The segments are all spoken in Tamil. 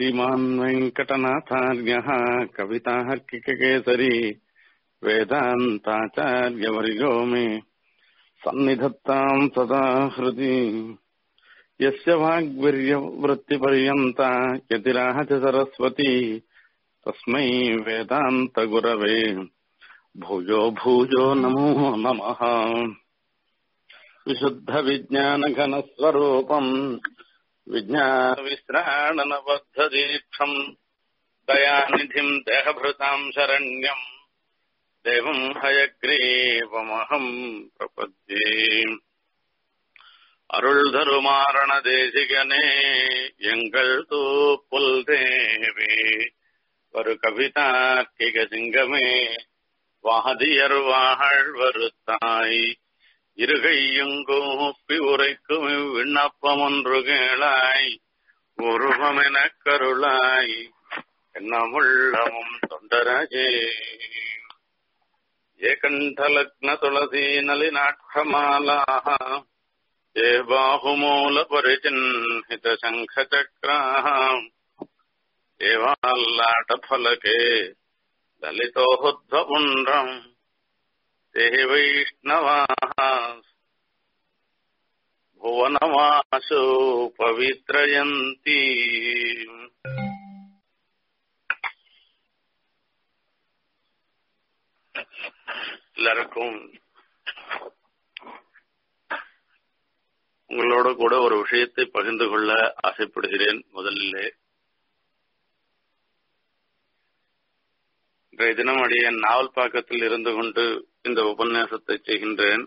श्रीमान् वेङ्कटनाथार्यः कवितार्किककेसरी वेदान्ताचार्यवर्यो मे सन्निधत्ताम् सदा हृदि यस्य वाग्वीर्यवृत्तिपर्यन्ता यतिराह च सरस्वती तस्मै वेदान्तगुरवे भूयो भूयो नमो नमः विशुद्धविज्ञानघनस्वरूपम् विज्ञानविश्राणनबद्धदीक्षम् दयानिधिम् देहभृताम् शरण्यम् देवम् हयग्रीवमहम् प्रपद्ये அருள் தருமாரண தேசிகனே எங்கள் தூப்புல் தேவே ஒரு கவிதார்க்கிக சிங்கமே வாதியர் வாழ் வருத்தாய் இருகையுங்கூப்பி உரைக்கும் விண்ணப்பம் ஒன்று கேளாய் உருவமெனக் கருளாய் என்னமுள்ளமும் தொண்டரஜே ஏகண்டலக்ன துளசி நளினாட்சமாலாः ये बाहुमूलपरिचिह्नितशङ्खचक्राः एवाल्लाटफलके ललितोऽध्वपुण्ड्रम् ते वैष्णवाः भुवनवासो पवित्रयन्ति எல்லாருக்கும் உங்களோட கூட ஒரு விஷயத்தை பகிர்ந்து கொள்ள ஆசைப்படுகிறேன் முதலிலே இன்றைய தினம் அடைய நாவல் பாக்கத்தில் இருந்து கொண்டு இந்த உபன்யாசத்தை செய்கின்றேன்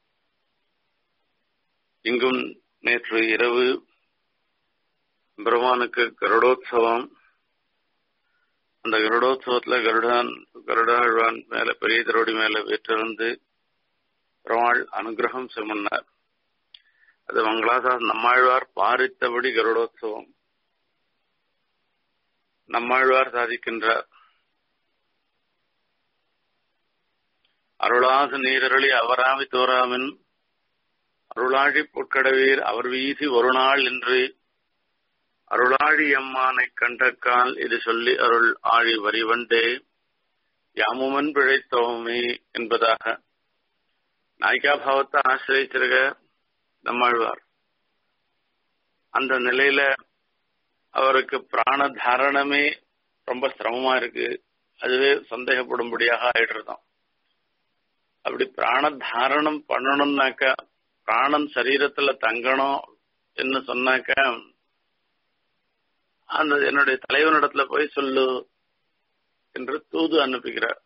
இங்கும் நேற்று இரவு பிரம்மானுக்கு கருடோத்சவம் அந்த கருடோத்சவத்துல கருடான் கருடாழ்வான் மேல பெரிய திருவடி மேல வீற்றிருந்து பெருமாள் அனுகிரகம் சுமன்னார் அது மங்களாசா நம்மாழ்வார் பாரித்தபடி கருடோத்சவம் நம்மாழ்வார் சாதிக்கின்றார் அருளாசு நீரருளி அவராமி தோராமின் அருளாழி பொற்கடவீர் அவர் வீசி ஒரு நாள் என்று அருளாழி அம்மானை கண்டக்கால் இது சொல்லி அருள் ஆழி வரிவண்டே யாமுமன் பிழைத்தோமே என்பதாக நாய்கா பாவத்தை ஆசிரியச்சிருக்க நம்மாழ்வார் அந்த நிலையில அவருக்கு பிராண தாரணமே ரொம்ப சிரமமா இருக்கு அதுவே சந்தேகப்படும்படியாக ஆயிடுறதாம் அப்படி பிராண தாரணம் பண்ணணும்னாக்கா பிராணம் சரீரத்துல தங்கணும் என்று சொன்னாக்க அந்த என்னுடைய தலைவனிடத்துல போய் சொல்லு என்று தூது அனுப்புகிறார்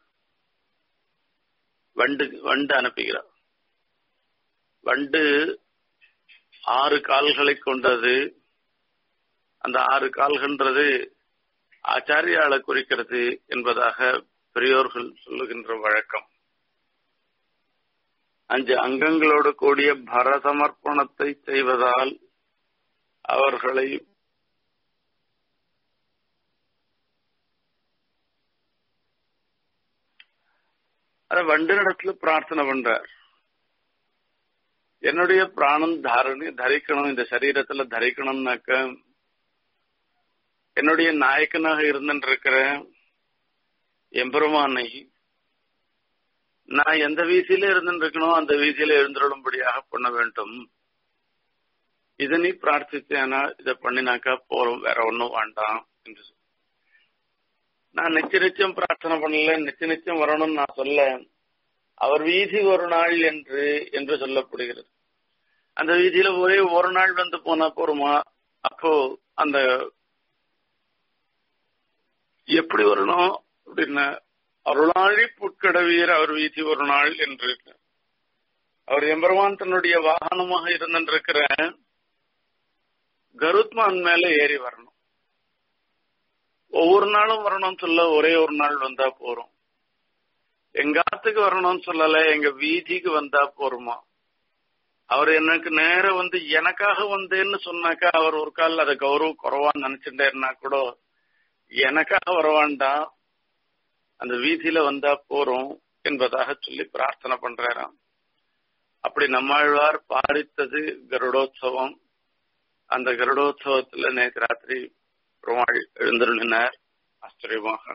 வண்டு வண்டு அனுப்புகிறார் வண்டு ஆறு கால்களை கொண்டது அந்த ஆறு கால்கன்றது ஆச்சாரியாளை குறிக்கிறது என்பதாக பெரியோர்கள் சொல்லுகின்ற வழக்கம் அஞ்சு அங்கங்களோடு கூடிய பரசமர்ப்பணத்தை செய்வதால் அவர்களை அத வண்டினிடத்துல பிரார்த்தனை பண்றார் என்னுடைய பிராணம் தாரணி தரிக்கணும் இந்த சரீரத்துல தரிக்கணும்னாக்க என்னுடைய நாயக்கனாக இருந்துருக்கிற எம்பெருமானை நான் எந்த வீதியில இருந்துருக்கணும் அந்த வீதியில எழுந்துருளும்படியாக பண்ண வேண்டும் இதை நீ பிரார்த்தித்தேனா இதை பண்ணினாக்கா போறோம் வேற ஒன்னும் வேண்டாம் என்று நான் நிச்சய நிச்சயம் பிரார்த்தனை பண்ணல நிச்சய நிச்சயம் வரணும்னு நான் சொல்ல அவர் வீதி ஒரு நாள் என்று என்று சொல்லப்படுகிறது அந்த வீதியில ஒரே ஒரு நாள் வந்து போனா போருமா அப்போ அந்த எப்படி வரணும் அப்படின்னா அருளாழி புட்கடவீர் அவர் வீதி ஒரு நாள் என்று அவர் எம்பெருமான் தன்னுடைய வாகனமாக இருந்திருக்கிற கருத்மான் மேல ஏறி வரணும் ஒவ்வொரு நாளும் வரணும்னு சொல்ல ஒரே ஒரு நாள் வந்தா போறோம் எங்க ஆத்துக்கு வரணும்னு சொல்லல எங்க வீதிக்கு வந்தா போருமா அவர் எனக்கு நேரம் வந்து எனக்காக வந்தேன்னு சொன்னாக்கா அவர் ஒரு கால் அதை கௌரவ குறவான்னு நினைச்சுட்டேன்னா கூட எனக்காக வரவாண்டா அந்த வீதியில வந்தா போறோம் என்பதாக சொல்லி பிரார்த்தனை பண்றாராம் அப்படி நம்மாழ்வார் பாடித்தது கருடோத்சவம் அந்த கருடோத்சவத்துல நேற்று ராத்திரி பெருமாள் எழுந்தருளினார் ஆச்சரியமாக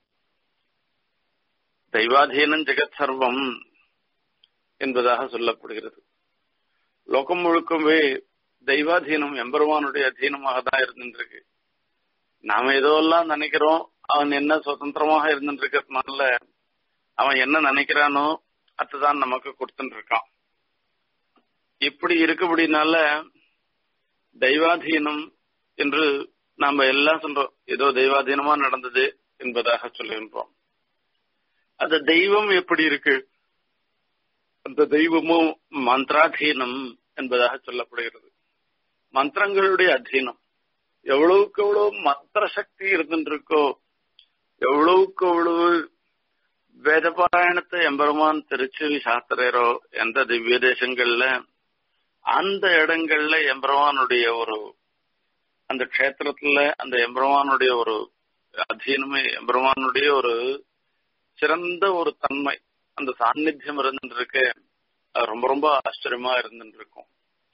தெய்வாதீனம் ஜெகத் சர்வம் என்பதாக சொல்லப்படுகிறது லோகம் முழுக்கமே தெய்வாதீனம் எம்பெருமானுடைய அதீனமாக தான் இருந்துருக்கு நாம ஏதோ எல்லாம் நினைக்கிறோம் அவன் என்ன சுதந்திரமாக இருந்துட்டு இருக்கிறதுனால அவன் என்ன நினைக்கிறானோ அதுதான் நமக்கு கொடுத்துட்டு இருக்கான் இப்படி இருக்கபடினால தெய்வாதீனம் என்று நாம எல்லாம் சொல்றோம் ஏதோ தெய்வாதீனமா நடந்தது என்பதாக சொல்லுகின்றோம் அந்த தெய்வம் எப்படி இருக்கு அந்த தெய்வமும் மந்திராதீனம் என்பதாக சொல்லப்படுகிறது மந்திரங்களுடைய அதீனம் எவ்வளவுக்கு எவ்வளவு மந்திர சக்தி இருந்துருக்கோ எவ்வளவுக்கு எவ்வளவு வேதபாராயணத்தை எம்பெருமான் திருச்சி சாஸ்திரரோ எந்த திவ்ய தேசங்கள்ல அந்த இடங்கள்ல எம்பெருமானுடைய ஒரு அந்த க்ஷேத்திரத்துல அந்த எம்பெருமானுடைய ஒரு அதீனமே எம்பெருமானுடைய ஒரு சிறந்த ஒரு தன்மை அந்த சாநித்தியம் இருந்துட்டு இருக்கு அது ரொம்ப ரொம்ப ஆச்சரியமா இருந்துட்டு இருக்கும்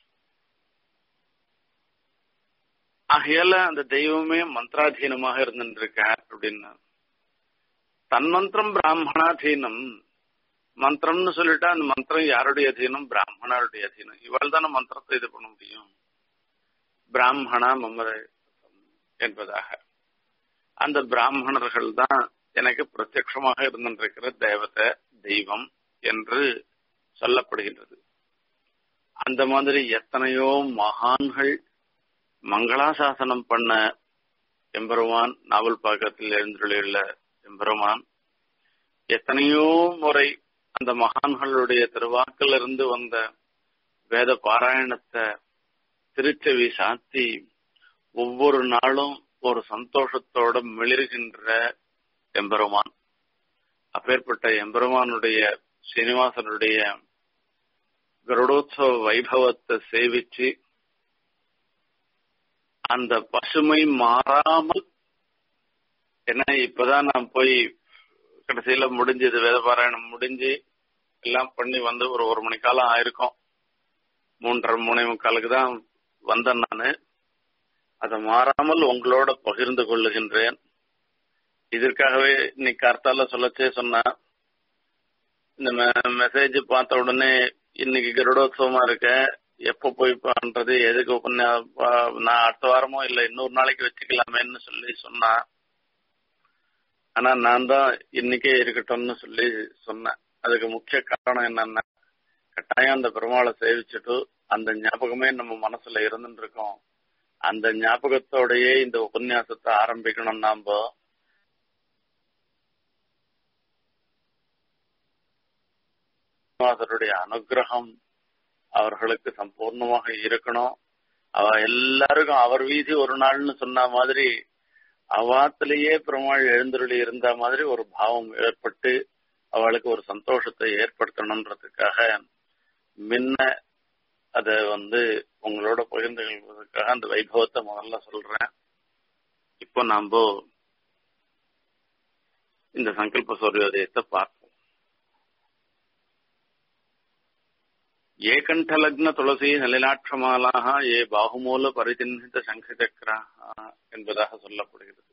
ஆகையால அந்த தெய்வமே மந்திராதீனமாக இருந்துட்டு இருக்கார் அப்படின்னு தன்மந்திரம் பிராமணாதீனம் மந்திரம்னு சொல்லிட்டா அந்த மந்திரம் யாருடைய அதீனம் பிராமணருடைய அதீனம் இவாள் தானே மந்திரத்தை இது பண்ண முடியும் பிராமணா மமர என்பதாக அந்த பிராமணர்கள் தான் எனக்கு பிரத்யட்சமாக இருந்திருக்கிற தேவதை தெய்வம் என்று சொல்லப்படுகின்றது அந்த மாதிரி எத்தனையோ மகான்கள் மங்களாசாசனம் பண்ண எம்பெருமான் நாவல் பாக்கத்தில் எழுந்துள்ள எம்பெருமான் எத்தனையோ முறை அந்த மகான்களுடைய திருவாக்கில் இருந்து வந்த வேத பாராயணத்தை திருச்செவி சாத்தி ஒவ்வொரு நாளும் ஒரு சந்தோஷத்தோட மிளிர்கின்ற எம்பெருமான் அப்பேற்பட்ட எம்பெருமானுடைய சீனிவாசனுடைய கருடோத்சவ வைபவத்தை சேவிச்சு அந்த பசுமை மாறாமல் ஏன்னா இப்பதான் நான் போய் கடைசியில முடிஞ்சது வேதபாராயணம் முடிஞ்சு எல்லாம் பண்ணி வந்து ஒரு ஒரு மணி காலம் ஆயிருக்கும் மூன்றரை மூணே முக்காலுக்கு தான் வந்தேன் நானு அதை மாறாமல் உங்களோட பகிர்ந்து கொள்ளுகின்றேன் இதற்காகவே இன்னைக்கு கர்த்தால சொல்லச்சே சொன்னா இந்த மெசேஜ் பார்த்த உடனே இன்னைக்கு கருடோத்சவமா இருக்க எப்ப போய் பண்றது எதுக்கு உபன்யா நான் அடுத்த வாரமோ இல்ல இன்னொரு நாளைக்கு வச்சுக்கலாமேன்னு சொல்லி சொன்னா ஆனா நான் தான் இன்னைக்கே இருக்கட்டும்னு சொல்லி சொன்னேன் அதுக்கு முக்கிய காரணம் என்னன்னா கட்டாயம் அந்த பெருமாளை சேவிச்சுட்டு அந்த ஞாபகமே நம்ம மனசுல இருந்துட்டு இருக்கோம் அந்த ஞாபகத்தோடயே இந்த உபன்யாசத்தை ஆரம்பிக்கணும் நாம சீனிவாசருடைய அனுகிரகம் அவர்களுக்கு சம்பூர்ணமாக இருக்கணும் அவ எல்லாருக்கும் அவர் வீதி ஒரு நாள்னு சொன்ன மாதிரி அவாத்திலேயே பெருமாள் எழுந்தருளி இருந்த மாதிரி ஒரு பாவம் ஏற்பட்டு அவளுக்கு ஒரு சந்தோஷத்தை ஏற்படுத்தணுன்றதுக்காக முன்ன அத வந்து உங்களோட பகிர்ந்து கொள்வதற்காக அந்த வைபவத்தை முதல்ல சொல்றேன் இப்போ நாம இந்த சங்கல்ப சூரியோதயத்தை பார்ப்போம் ஏகண்டலக்ன துளசி நலினாட்சமாலாக ஏ பாகுமூல பரிச்சின்னித சங்கச்சக்கரா என்பதாக சொல்லப்படுகிறது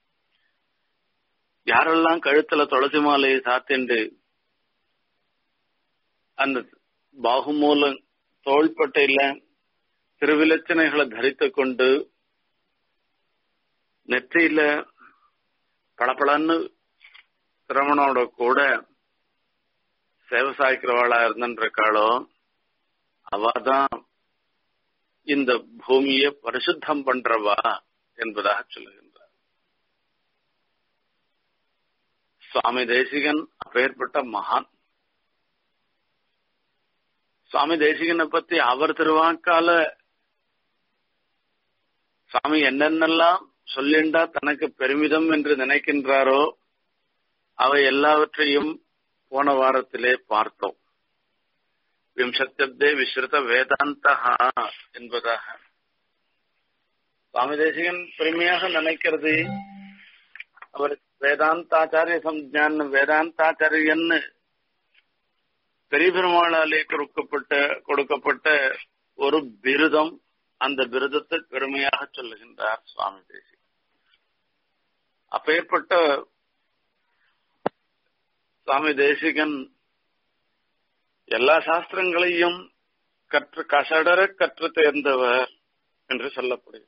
யாரெல்லாம் கழுத்துல துளசி மாலையை சாத்திண்டு அந்த பாகுமூல தோள்பட்டையில திருவிலச்சனைகளை தரித்து கொண்டு நெற்றியில பளபளன்னு திரமணோட கூட சேவை சாய்க்கிறவாளா இருந்திருக்காளோ அவதான் இந்த பூமியை பரிசுத்தம் பண்றவா என்பதாக சொல்லுகின்றார் சுவாமி தேசிகன் அப்பேற்பட்ட மகான் சுவாமி தேசிகனை பத்தி அவர் திருவாக்கால சுவாமி என்னென்னலாம் சொல்லிண்டா தனக்கு பெருமிதம் என்று நினைக்கின்றாரோ அவை எல்லாவற்றையும் போன வாரத்திலே பார்த்தோம் விம்சத்தே விஸ்ருத வேதாந்தா என்பதாக சுவாமி தேசிகன் பெருமையாக நினைக்கிறது அவர் வேதாந்தாச்சாரிய சம்ஜான் வேதாந்தாச்சாரியன்னு பெரிய பெருமாளாலே கொடுக்கப்பட்ட கொடுக்கப்பட்ட ஒரு பிருதம் அந்த பிருதத்தை பெருமையாக சொல்லுகின்றார் சுவாமி தேசிகன் அப்பேற்பட்ட சுவாமி தேசிகன் எல்லா சாஸ்திரங்களையும் கற்று கசடர கற்று தேர்ந்தவர் என்று சொல்லப்படுகிறது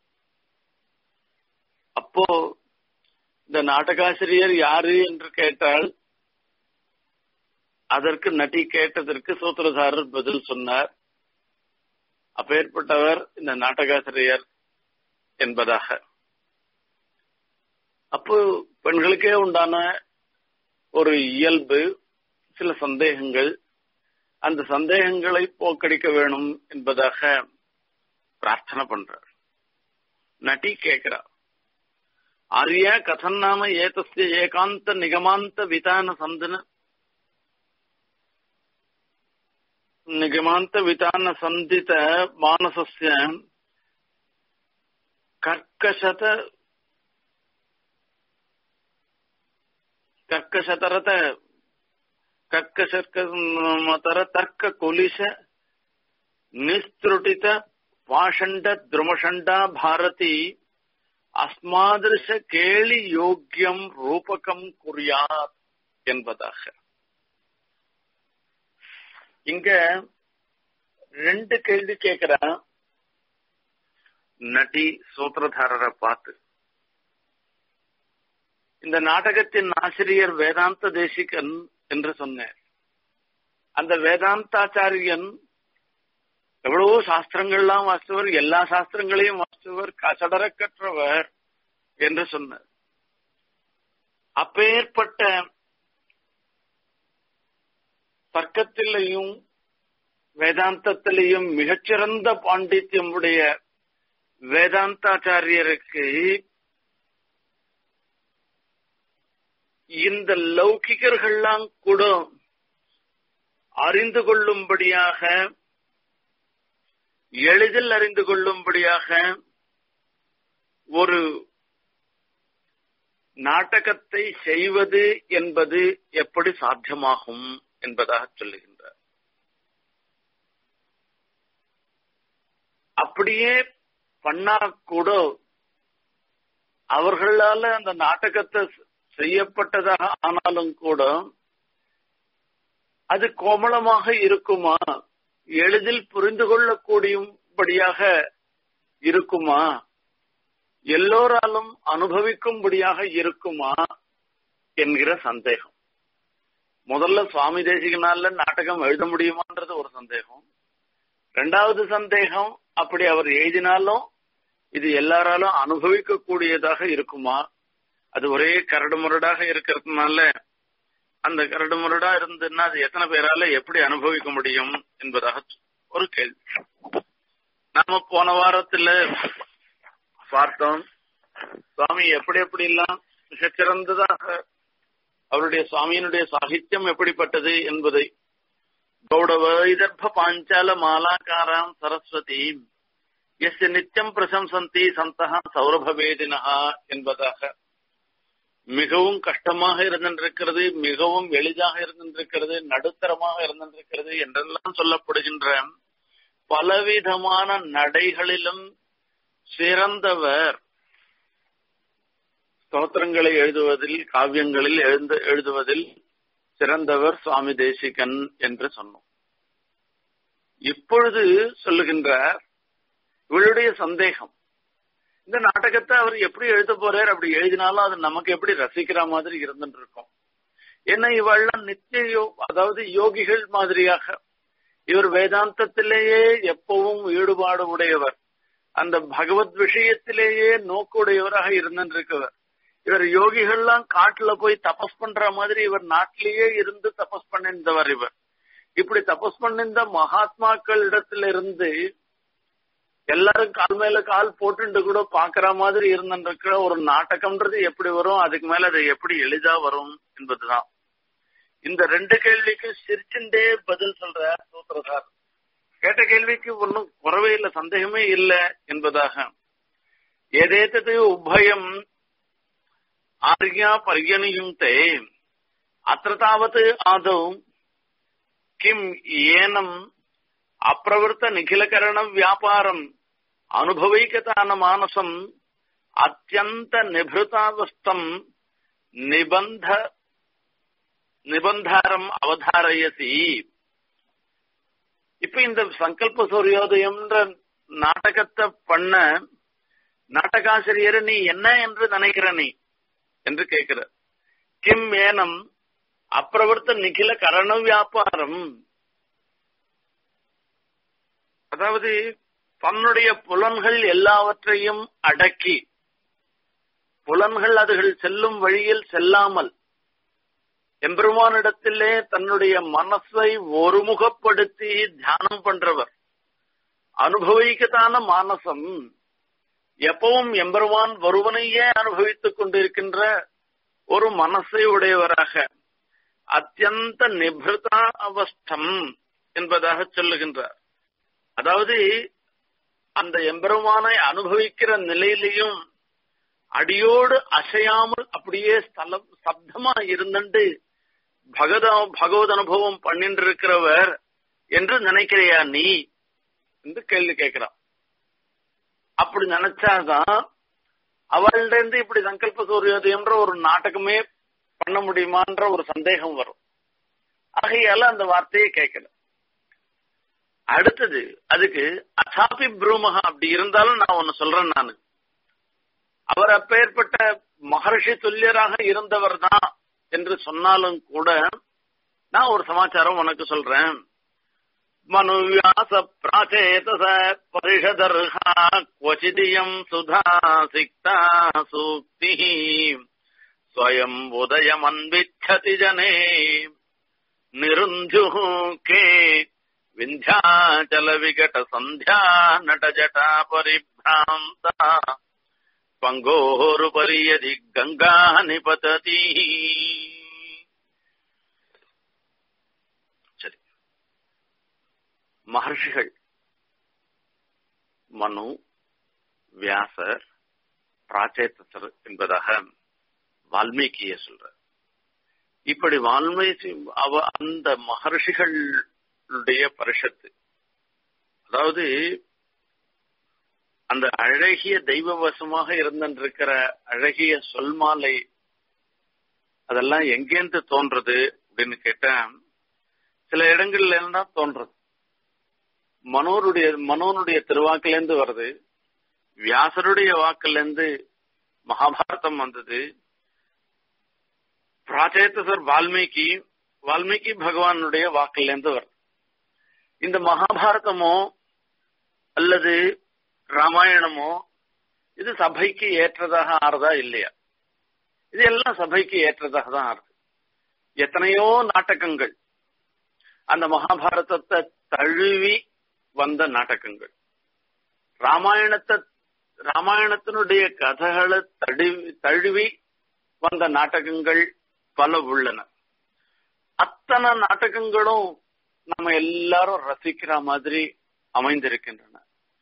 அப்போ இந்த நாடகாசிரியர் யாரு என்று கேட்டால் அதற்கு நட்டி கேட்டதற்கு சூத்திரதாரர் பதில் சொன்னார் அப்பேற்பட்டவர் இந்த நாடகாசிரியர் என்பதாக அப்போ பெண்களுக்கே உண்டான ஒரு இயல்பு சில சந்தேகங்கள் அந்த சந்தேகங்களை போக்கடிக்க வேணும் என்பதாக பிரார்த்தனை பண்றார் நட்டி கேட்கிறார் ஆரிய கதன் நாம ஏதஸ்ய ஏகாந்த நிகமாந்த விதான சந்தன நிகமாந்த விதான சந்தித மானசஸ்ய கர்க்கசத கர்க்கசதரத கர்க்கசர்க்கமதர தர்க்க குலிச நிஸ்திருட்டித பாஷண்ட துருமஷண்டா பாரதி அஸ்மாதிருஷ கேலி யோக்கியம் ரூபகம் குறியாத் என்பதாக இங்க ரெண்டு கேள்வி கேட்கிறான் நட்டி சூத்திரதாரரை பார்த்து இந்த நாடகத்தின் ஆசிரியர் வேதாந்த தேசிகன் என்று சொன்னார் அந்த வேதாந்தாச்சாரியன் எவ்வளவோ சாஸ்திரங்கள்லாம் வாசித்தவர் எல்லா சாஸ்திரங்களையும் வாசித்தவர் கசடர கற்றவர் என்று சொன்னார் அப்பேற்பட்ட தர்க்கத்திலையும் வேதாந்தத்திலையும் மிகச்சிறந்த பாண்டித்யம் உடைய வேதாந்தாச்சாரியருக்கு இந்த லௌகிகர்கள்லாம் கூட அறிந்து கொள்ளும்படியாக எளிதில் அறிந்து கொள்ளும்படியாக ஒரு நாடகத்தை செய்வது என்பது எப்படி சாத்தியமாகும் என்பதாக சொல்லுகின்றார் அப்படியே பண்ணா கூட அவர்களால அந்த நாடகத்தை செய்யப்பட்டதாக ஆனாலும் கூட அது கோமளமாக இருக்குமா எளிதில் புரிந்து கொள்ளக்கூடியபடியாக இருக்குமா எல்லோராலும் அனுபவிக்கும்படியாக இருக்குமா என்கிற சந்தேகம் முதல்ல சுவாமி தேசிகனால நாடகம் எழுத முடியுமான்றது ஒரு சந்தேகம் ரெண்டாவது சந்தேகம் அப்படி அவர் எழுதினாலும் இது எல்லாராலும் அனுபவிக்க கூடியதாக இருக்குமா அது ஒரே கரடு முரடாக இருக்கிறதுனால அந்த கரடு முரடா இருந்ததுன்னா அது எத்தனை பேரால எப்படி அனுபவிக்க முடியும் என்பதாக ஒரு கேள்வி நாம போன வாரத்துல பார்த்தோம் சுவாமி எப்படி எப்படி எல்லாம் மிகச்சிறந்ததாக அவருடைய சுவாமியினுடைய சாகித்யம் எப்படிப்பட்டது என்பதை கௌடவ இதர்ப பாஞ்சால மாலாக்காராம் சரஸ்வதி எஸ் நித்தியம் பிரசம்சந்தி சந்தகா சௌரபவேதினா என்பதாக மிகவும் கஷ்டமாக இருந்திருக்கிறது மிகவும் எளிதாக இருந்திருக்கிறது நடுத்தரமாக இருந்திருக்கிறது என்றெல்லாம் சொல்லப்படுகின்ற பலவிதமான நடைகளிலும் சிறந்தவர் ஸ்தோத்திரங்களை எழுதுவதில் காவியங்களில் எழுந்து எழுதுவதில் சிறந்தவர் சுவாமி தேசிகன் என்று சொன்னோம் இப்பொழுது சொல்லுகின்றார் இவளுடைய சந்தேகம் இந்த நாடகத்தை அவர் எப்படி எழுத போறார் அப்படி எழுதினாலும் அது நமக்கு எப்படி ரசிக்கிற மாதிரி இருந்துட்டு இருக்கும் ஏன்னா இவெல்லாம் நித்திய யோ அதாவது யோகிகள் மாதிரியாக இவர் வேதாந்தத்திலேயே எப்பவும் ஈடுபாடு உடையவர் அந்த பகவத் விஷயத்திலேயே நோக்குடையவராக இருந்திருக்கவர் இவர் யோகிகள்லாம் காட்டுல போய் தபஸ் பண்ற மாதிரி இவர் நாட்டிலேயே இருந்து தபஸ் பண்ணிருந்தவர் இவர் இப்படி தபஸ் பண்ணிருந்த மகாத்மாக்கள் இடத்துல இருந்து எல்லாரும் கால் மேல கால் போட்டுட்டு கூட பாக்குற மாதிரி இருந்திருக்கிற ஒரு நாடகம்ன்றது எப்படி வரும் அதுக்கு மேல அது எப்படி எளிதா வரும் என்பதுதான் இந்த ரெண்டு கேள்விக்கு சிரிச்சுண்டே பதில் சொல்ற சூத்திரதார் கேட்ட கேள்விக்கு ஒன்னும் குறவே இல்லை சந்தேகமே இல்லை என்பதாக எதேத்தது உபயம் ஆர்யா பர்யணியுந்தே அத்த தாவத் ஆதௌ கிம் ஏனம் அப்பிரவృத்த நிகிலகரண வியாபாரம் அனுபவைக்கதான மானசம் அத்தியந்த நிபிருதாவஸ்தம் நிபந்த நிபந்தாரம் அவதாரயசி இப்ப இந்த சங்கல்ப சூரியோதயம்ன்ற நாடகத்தை பண்ண நாடகாசிரியர் நீ என்ன என்று நினைக்கிற நீ என்று கேட்கிற கிம் ஏனம் அப்பிரவர்த்த நிகில கரண வியாபாரம் அதாவது தன்னுடைய புலன்கள் எல்லாவற்றையும் அடக்கி புலன்கள் அதுகள் செல்லும் வழியில் செல்லாமல் எம்பெருமானிடத்திலே தன்னுடைய மனசை ஒருமுகப்படுத்தி தியானம் பண்றவர் அனுபவிக்கத்தான மானசம் எப்பவும் எம்பெருமான் ஒருவனையே அனுபவித்துக் கொண்டிருக்கின்ற ஒரு மனசை உடையவராக அத்தியந்த நிபிருதா அவஸ்தம் என்பதாக சொல்லுகின்றார் அதாவது அந்த எம்பெருமானை அனுபவிக்கிற நிலையிலையும் அடியோடு அசையாமல் அப்படியே ஸ்தலம் சப்தமா இருந்துட்டு பகத பகவத் அனுபவம் பண்ணிட்டு இருக்கிறவர் என்று நினைக்கிறியா நீ என்று கேள்வி கேட்கிறான் அப்படி நினைச்சாதான் அவள்கிட்ட இருந்து இப்படி சங்கல்ப சூரியோதயம்ன்ற ஒரு நாடகமே பண்ண முடியுமான்ற ஒரு சந்தேகம் வரும் ஆகையால அந்த வார்த்தையை கேட்கல அடுத்தது அதுக்கு அசாபி புரூமகா அப்படி இருந்தாலும் நான் ஒன்னு சொல்றேன் நானு அவர் அப்பேற்பட்ட மகர்ஷி துல்லியராக இருந்தவர் தான் என்று சொன்னாலும் கூட நான் ஒரு சமாச்சாரம் உனக்கு சொல்றேன் மனுவியாச பிராச்சேதச பரிஷதர்ஹா क्वचिदियम् சுதா சிக்தா சூக்தி ஸ்வயம் உதயமன்விச்சதி ஜனே நிருந்துः கே விந்தியாச்சல விகட சந்தியா நடஜட்டா பரிभ्रान्ता பங்கோருபரி யதி கங்கா நிபததி சரி மகர்ஷிகள் மனு வியாசர் பிராச்சேத்தர் என்பதாக வால்மீகிய சொல்ற இப்படி வால்மீகி அவ அந்த மகர்ஷிகளுடைய பரிஷத்து அதாவது அந்த அழகிய தெய்வ வசமாக இருந்திருக்கிற அழகிய சொல்மாலை அதெல்லாம் எங்கேருந்து தோன்றது அப்படின்னு கேட்டா சில இடங்கள்ல இருந்தா தோன்றது மனோருடைய மனோனுடைய திருவாக்கிலேருந்து வருது வியாசருடைய வாக்கிலிருந்து மகாபாரதம் வந்தது பிராச்சேத்தசர் வால்மீகி வால்மீகி பகவானுடைய வாக்கிலிருந்து வருது இந்த மகாபாரதமோ அல்லது ராமாயணமோ இது சபைக்கு ஏற்றதாக ஆறுதா இல்லையா இது எல்லாம் சபைக்கு ஏற்றதாக தான் ஆறுது எத்தனையோ நாடகங்கள் அந்த மகாபாரதத்தை தழுவி வந்த நாடகங்கள் ராமாயணத்தை ராமாயணத்தினுடைய கதைகளை தழுவி தழுவி வந்த நாடகங்கள் பல உள்ளன அத்தனை நாடகங்களும் நம்ம எல்லாரும் ரசிக்கிற மாதிரி அமைந்திருக்கின்றன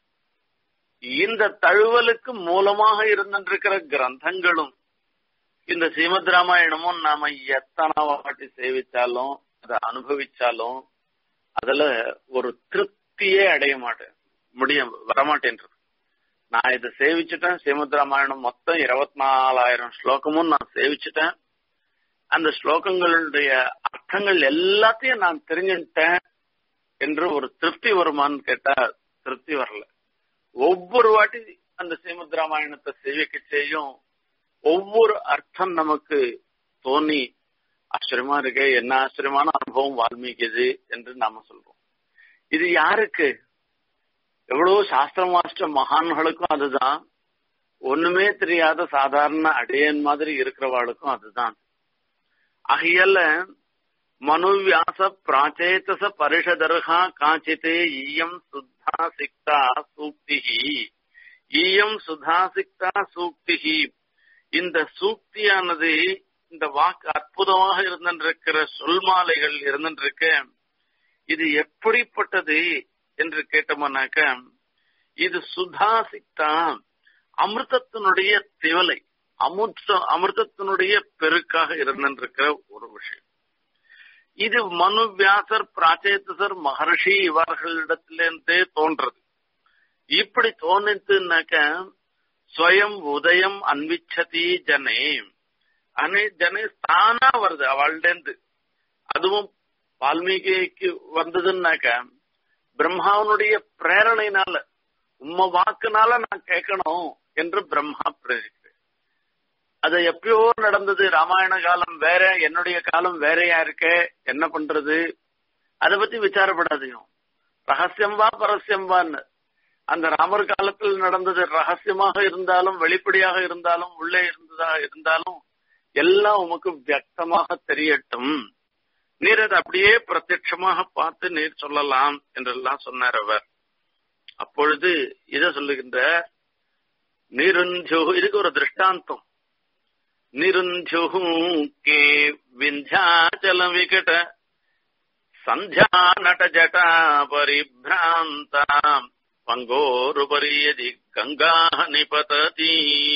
இந்த தழுவலுக்கு மூலமாக இருந்திருக்கிற கிரந்தங்களும் இந்த ஸ்ரீமத் ராமாயணமும் நாம எத்தனை வாட்டி சேவிச்சாலும் அதை அனுபவிச்சாலும் அதுல ஒரு திருப்தியே அடைய மாட்டேன் முடிய வரமாட்டேன்றது நான் இதை சேவிச்சுட்டேன் ஸ்ரீமத் ராமாயணம் மொத்தம் இருபத்தி நாலாயிரம் ஸ்லோகமும் நான் சேவிச்சுட்டேன் அந்த ஸ்லோகங்களுடைய அர்த்தங்கள் எல்லாத்தையும் நான் தெரிஞ்சுட்டேன் என்று ஒரு திருப்தி வருமான்னு கேட்டா திருப்தி வரல ஒவ்வொரு வாட்டி அந்த ஸ்ரீமத் ராமாயணத்தை சேவிக்க செய்யும் ஒவ்வொரு அர்த்தம் நமக்கு தோணி ஆச்சரியமா இருக்கு என்ன ஆச்சரியமான அனுபவம் வால்மீகிது என்று நாம சொல்றோம் இது யாருக்கு எவ்வளவு சாஸ்திர மாஸ்டர் மகான்களுக்கும் அதுதான் ஒண்ணுமே தெரியாத சாதாரண அடையன் மாதிரி இருக்கிறவாளுக்கும் அதுதான் ஆகையால மனுவியாச பிராச்சேதச பரிஷதர்ஹா காச்சித்தே ஈயம் சுத்தா சிக்தா சூக்திகி ஈயம் சுதா சிக்தா சூக்திகி இந்த சூக்தியானது இந்த வாக்கு அற்புதமாக இருந்திருக்கிற சொல்மாலைகள் இருந்திருக்க இது எப்படிப்பட்டது என்று கேட்டோம்னாக்க இது சுதாசிக்தா அமிர்தத்தினுடைய திவலை அமுத்த அமிர்தத்தினுடைய பெருக்காக இருந்திருக்கிற ஒரு விஷயம் இது மனு வியாசர் பிராச்சேத்தசர் மகர்ஷி இவர்களிடத்திலிருந்தே தோன்றது இப்படி தோணித்துனாக்க ஸ்வயம் உதயம் அன்விச்சதி ஜனே அனை ஜனே தானா வருது அவள்டேந்து அதுவும் வால்மீகிக்கு வந்ததுன்னாக்க பிரம்மாவனுடைய பிரேரணையினால உம்ம வாக்குனால நான் கேட்கணும் என்று பிரம்மா பிரேரிக்கிறேன் அது எப்பயோ நடந்தது ராமாயண காலம் வேற என்னுடைய காலம் வேறையா இருக்கே என்ன பண்றது அதை பத்தி விசாரப்படாதையும் ரகசியம் வா பரஸ்யம் வான்னு அந்த ராமர் காலத்தில் நடந்தது ரகசியமாக இருந்தாலும் வெளிப்படையாக இருந்தாலும் உள்ளே இருந்ததாக இருந்தாலும் எல்லாம் உமக்கு வியக்தமாக தெரியட்டும் நீர் அதை அப்படியே பிரத்யட்சமாக பார்த்து நீர் சொல்லலாம் என்றெல்லாம் சொன்னார் அவர் அப்பொழுது இதை சொல்லுகின்ற நிருஞ்சு இதுக்கு ஒரு திருஷ்டாந்தம் நிருஞ்சு கே விந்தியாச்சல விகட சந்தியா நட ஜட்டா பரிபிராந்தா பங்கோருபரி யதி கங்கா நிபததி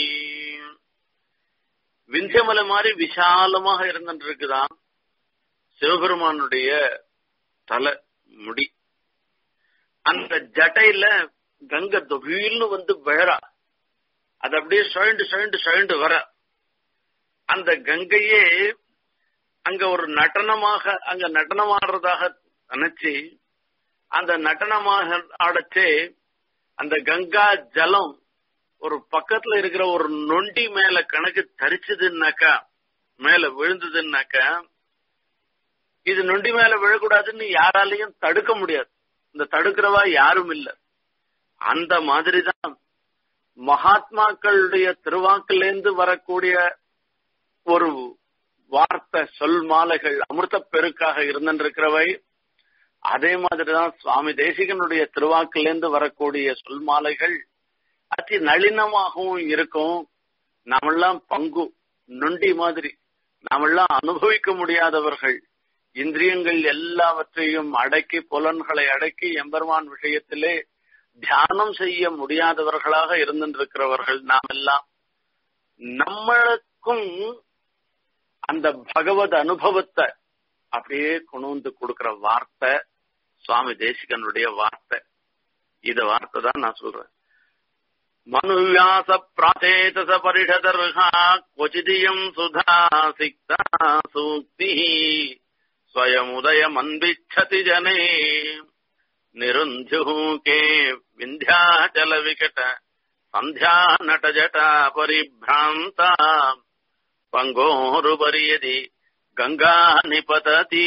விந்தியமலை மாதிரி விசாலமாக இருந்துட்டு இருக்குதான் சிவபெருமானுடைய தலை முடி அந்த ஜட்டையில கங்கை தொகில்னு வந்து விழறா அது அப்படியே சுழண்டு சுழண்டு சுழண்டு வர அந்த கங்கையே அங்க ஒரு நடனமாக அங்க நடனமாடுறதாக நினைச்சு அந்த நடனமாக ஆடச்சே அந்த கங்கா ஜலம் ஒரு பக்கத்துல இருக்கிற ஒரு நொண்டி மேல கணக்கு தரிச்சதுன்னாக்கா மேல விழுந்ததுன்னாக்கா இது நொண்டி மேல விழக்கூடாதுன்னு யாராலையும் தடுக்க முடியாது இந்த தடுக்கிறவா யாரும் இல்ல அந்த மாதிரிதான் மகாத்மாக்களுடைய திருவாக்கிலேந்து வரக்கூடிய ஒரு வார்த்தை சொல் மாலைகள் அமிர்த பெருக்காக இருந்திருக்கிறவை அதே மாதிரிதான் சுவாமி தேசிகனுடைய திருவாக்கிலேந்து வரக்கூடிய சொல் மாலைகள் அதி நளினமாகவும் இருக்கும் நாமெல்லாம் பங்கு நொண்டி மாதிரி நாமெல்லாம் அனுபவிக்க முடியாதவர்கள் இந்திரியங்கள் எல்லாவற்றையும் அடக்கி புலன்களை அடக்கி எம்பெருமான் விஷயத்திலே தியானம் செய்ய முடியாதவர்களாக இருந்திருக்கிறவர்கள் நாம் எல்லாம் நம்மளுக்கும் அந்த பகவத் அனுபவத்தை அப்படியே கொண்டு வந்து கொடுக்கிற வார்த்தை சுவாமி தேசிகனுடைய வார்த்தை இத வார்த்தை தான் நான் சொல்றேன் மனுவியாச பிராச்சேதச பரிஷதர்ஹா கொச்சிதியம் சுதா சிக்தா சூக்தி स्वयमुदयमन्विच्छति जने निरुन्ध्युः के विन्ध्याचलविकट सन्ध्या नटजटा परिभ्रान्ता पङ्गोरुपरि यदि கங்கா நிபததி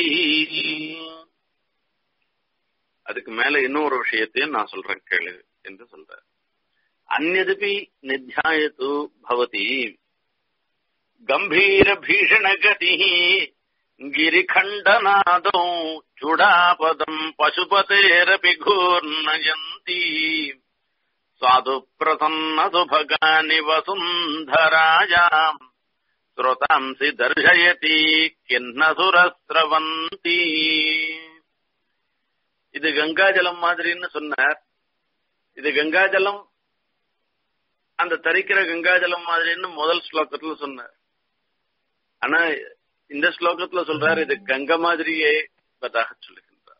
அதுக்கு மேல இன்னொரு விஷயத்தையும் நான் சொல்றேன் கேளு என்று சொல்ற அந்நதுபி நித்தியாயத்து பவதி கம்பீர பீஷண கதி गिरिखण्डनादौ चूडापदम् पशुपतेरपि घूर्णयन्ति साधु प्रसन्नसुभगानि वसुन्धरायाम् श्रोतांसि दर्शयति किन्न சுரஸ்ரவந்தி இது கங்காஜலம் மாதிரின்னு சொன்னார் இது கங்காஜலம் அந்த தரிக்கிற கங்காஜலம் மாதிரின்னு முதல் ஸ்லோகத்துல சொன்னார் ஆனா இந்த ஸ்லோகத்துல சொல்றாரு இது கங்கை மாதிரியே என்பதாக சொல்லுகின்றார்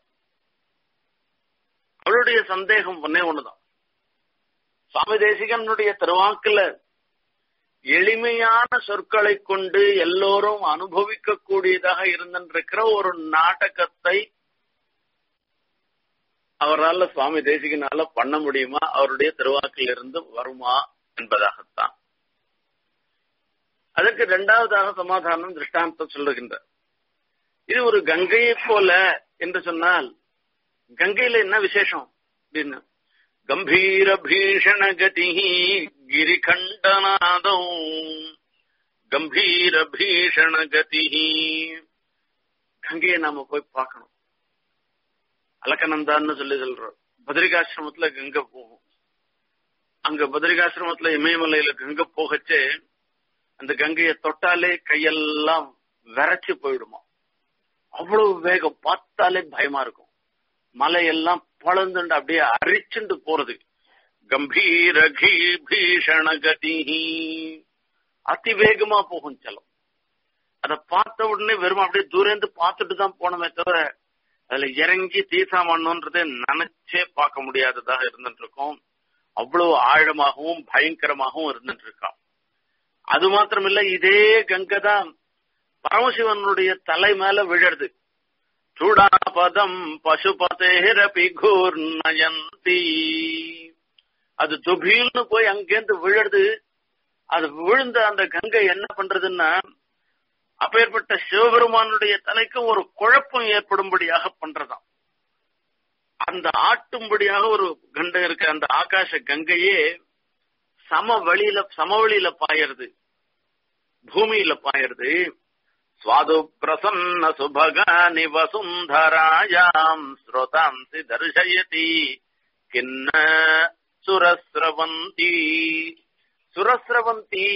அவளுடைய சந்தேகம் ஒன்னே ஒண்ணுதான் சுவாமி தேசிகனுடைய திருவாக்குல எளிமையான சொற்களை கொண்டு எல்லோரும் அனுபவிக்க கூடியதாக இருந்திருக்கிற ஒரு நாடகத்தை அவரால் சுவாமி தேசிகனால பண்ண முடியுமா அவருடைய திருவாக்கில் இருந்து வருமா என்பதாகத்தான் அதற்கு இரண்டாவதாக சமாதானம் திருஷ்டாந்தம் சொல்லுகின்றார் இது ஒரு கங்கையை போல என்று சொன்னால் கங்கையில என்ன விசேஷம் அப்படின்னு கம்பீர பீஷண கதி கிரிகண்டநாதோ கம்பீர பீஷண கதி கங்கையை நாம போய் பார்க்கணும் அலக்கநந்தான்னு சொல்லி சொல்றோம் பத்ரிகாசிரமத்துல கங்கை போகும் அங்க பத்ரிகாசிரமத்துல இமயமலையில கங்கை போகச்சே அந்த கங்கையை தொட்டாலே கையெல்லாம் விரைச்சு போயிடுமா அவ்வளவு வேகம் பார்த்தாலே பயமா இருக்கும் மலையெல்லாம் பழந்துண்டு அப்படியே அரிச்சுண்டு போறது கம்பீர கீ பீஷண கதி அதி வேகமா போகும் செல்லம் அதை பார்த்த உடனே வெறும் அப்படியே தூரந்து பார்த்துட்டு தான் போனமே தவிர அதுல இறங்கி தீசா பண்ணணுன்றதை நினைச்சே பார்க்க முடியாததாக இருந்துட்டு இருக்கும் அவ்வளவு ஆழமாகவும் பயங்கரமாகவும் இருந்துட்டு இருக்கான் அது மாத்திரமில்ல இதே கங்கை தான் பரமசிவனுடைய தலை மேல விழருது சூடாபதம் பசுபதேரபி கூர்ணயந்தி அது துபீல்னு போய் அங்கேருந்து விழுறது அது விழுந்த அந்த கங்கை என்ன பண்றதுன்னா அப்பேற்பட்ட சிவபெருமானுடைய தலைக்கு ஒரு குழப்பம் ஏற்படும்படியாக பண்றதாம் அந்த ஆட்டும்படியாக ஒரு கண்டை இருக்க அந்த ஆகாச கங்கையே சம வழியில சமவெளியில பாயறது பூமியில பாயறது சுவாது பிரசன்ன சுபகானி வசுந்தராயாம் ஸ்ரோதாம்சி தர்சயதி கிண்ண சுரஸ்ரவந்தி சுரஸ்ரவந்தி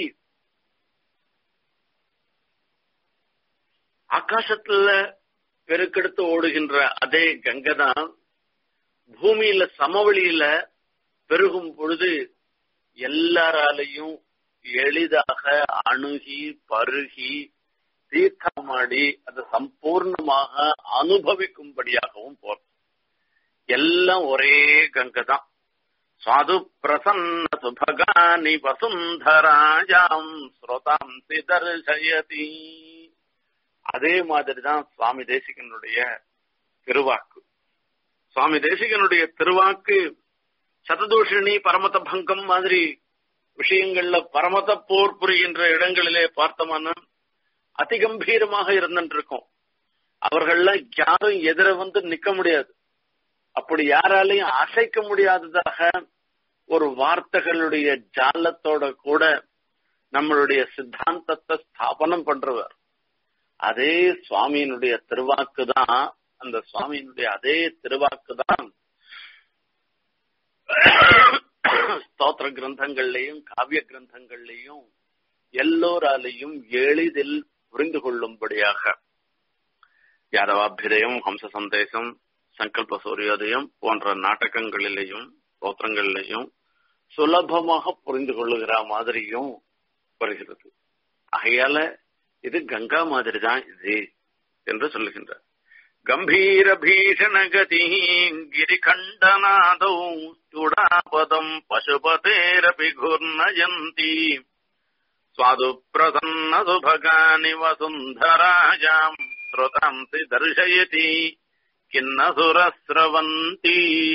ஆகாசத்துல பெருக்கெடுத்து ஓடுகின்ற அதே கங்கை தான் பூமியில சமவெளியில பெருகும் பொழுது எல்லாராலையும் எளிதாக அணுகி பருகி தீர்த்தமாடி அதை சம்பூர்ணமாக அனுபவிக்கும்படியாகவும் போறோம் எல்லாம் ஒரே கங்கை தான் சுவாது பிரசன்ன சுபகானி வசுந்தராஜாம் ஸ்ரோதாம்சி தர்சயதி அதே மாதிரிதான் சுவாமி தேசிகனுடைய திருவாக்கு சுவாமி தேசிகனுடைய திருவாக்கு சததூஷிணி பரமத பங்கம் மாதிரி விஷயங்கள்ல பரமத போர் புரிகின்ற இடங்களிலே பார்த்தோம்னா அதிகம்பீரமாக இருந்துட்டு இருக்கும் அவர்கள்லாம் யாரும் எதிர வந்து நிக்க முடியாது அப்படி யாராலையும் அசைக்க முடியாததாக ஒரு வார்த்தைகளுடைய ஜாலத்தோட கூட நம்மளுடைய சித்தாந்தத்தை ஸ்தாபனம் பண்றவர் அதே சுவாமியினுடைய திருவாக்கு தான் அந்த சுவாமியினுடைய அதே திருவாக்கு தான் ஸ்தோத்திர கிரந்தங்கள்லையும் காவிய கிரந்தங்கள்லையும் எல்லோராலையும் எளிதில் புரிந்து கொள்ளும்படியாக யாதவாபிரயம் ஹம்ச சந்தேசம் சங்கல்ப சூரியோதயம் போன்ற நாடகங்களிலேயும் ஸ்தோத்திரங்களிலையும் சுலபமாக புரிந்து கொள்ளுகிற மாதிரியும் வருகிறது ஆகையால இது கங்கா மாதிரி தான் இது என்று சொல்லுகின்றார் கம்பீர பீஷண கதி கிரிகண்டநாதௌ சுடாபதம் பசுபதேரபி குர்ணயந்தி சுவாது பிரசன்ன சுபகானி வசுந்தராஜாம் ஸ்ரோதாம்சி தர்சயதி கிண்ணசுரஸ்ரவந்தி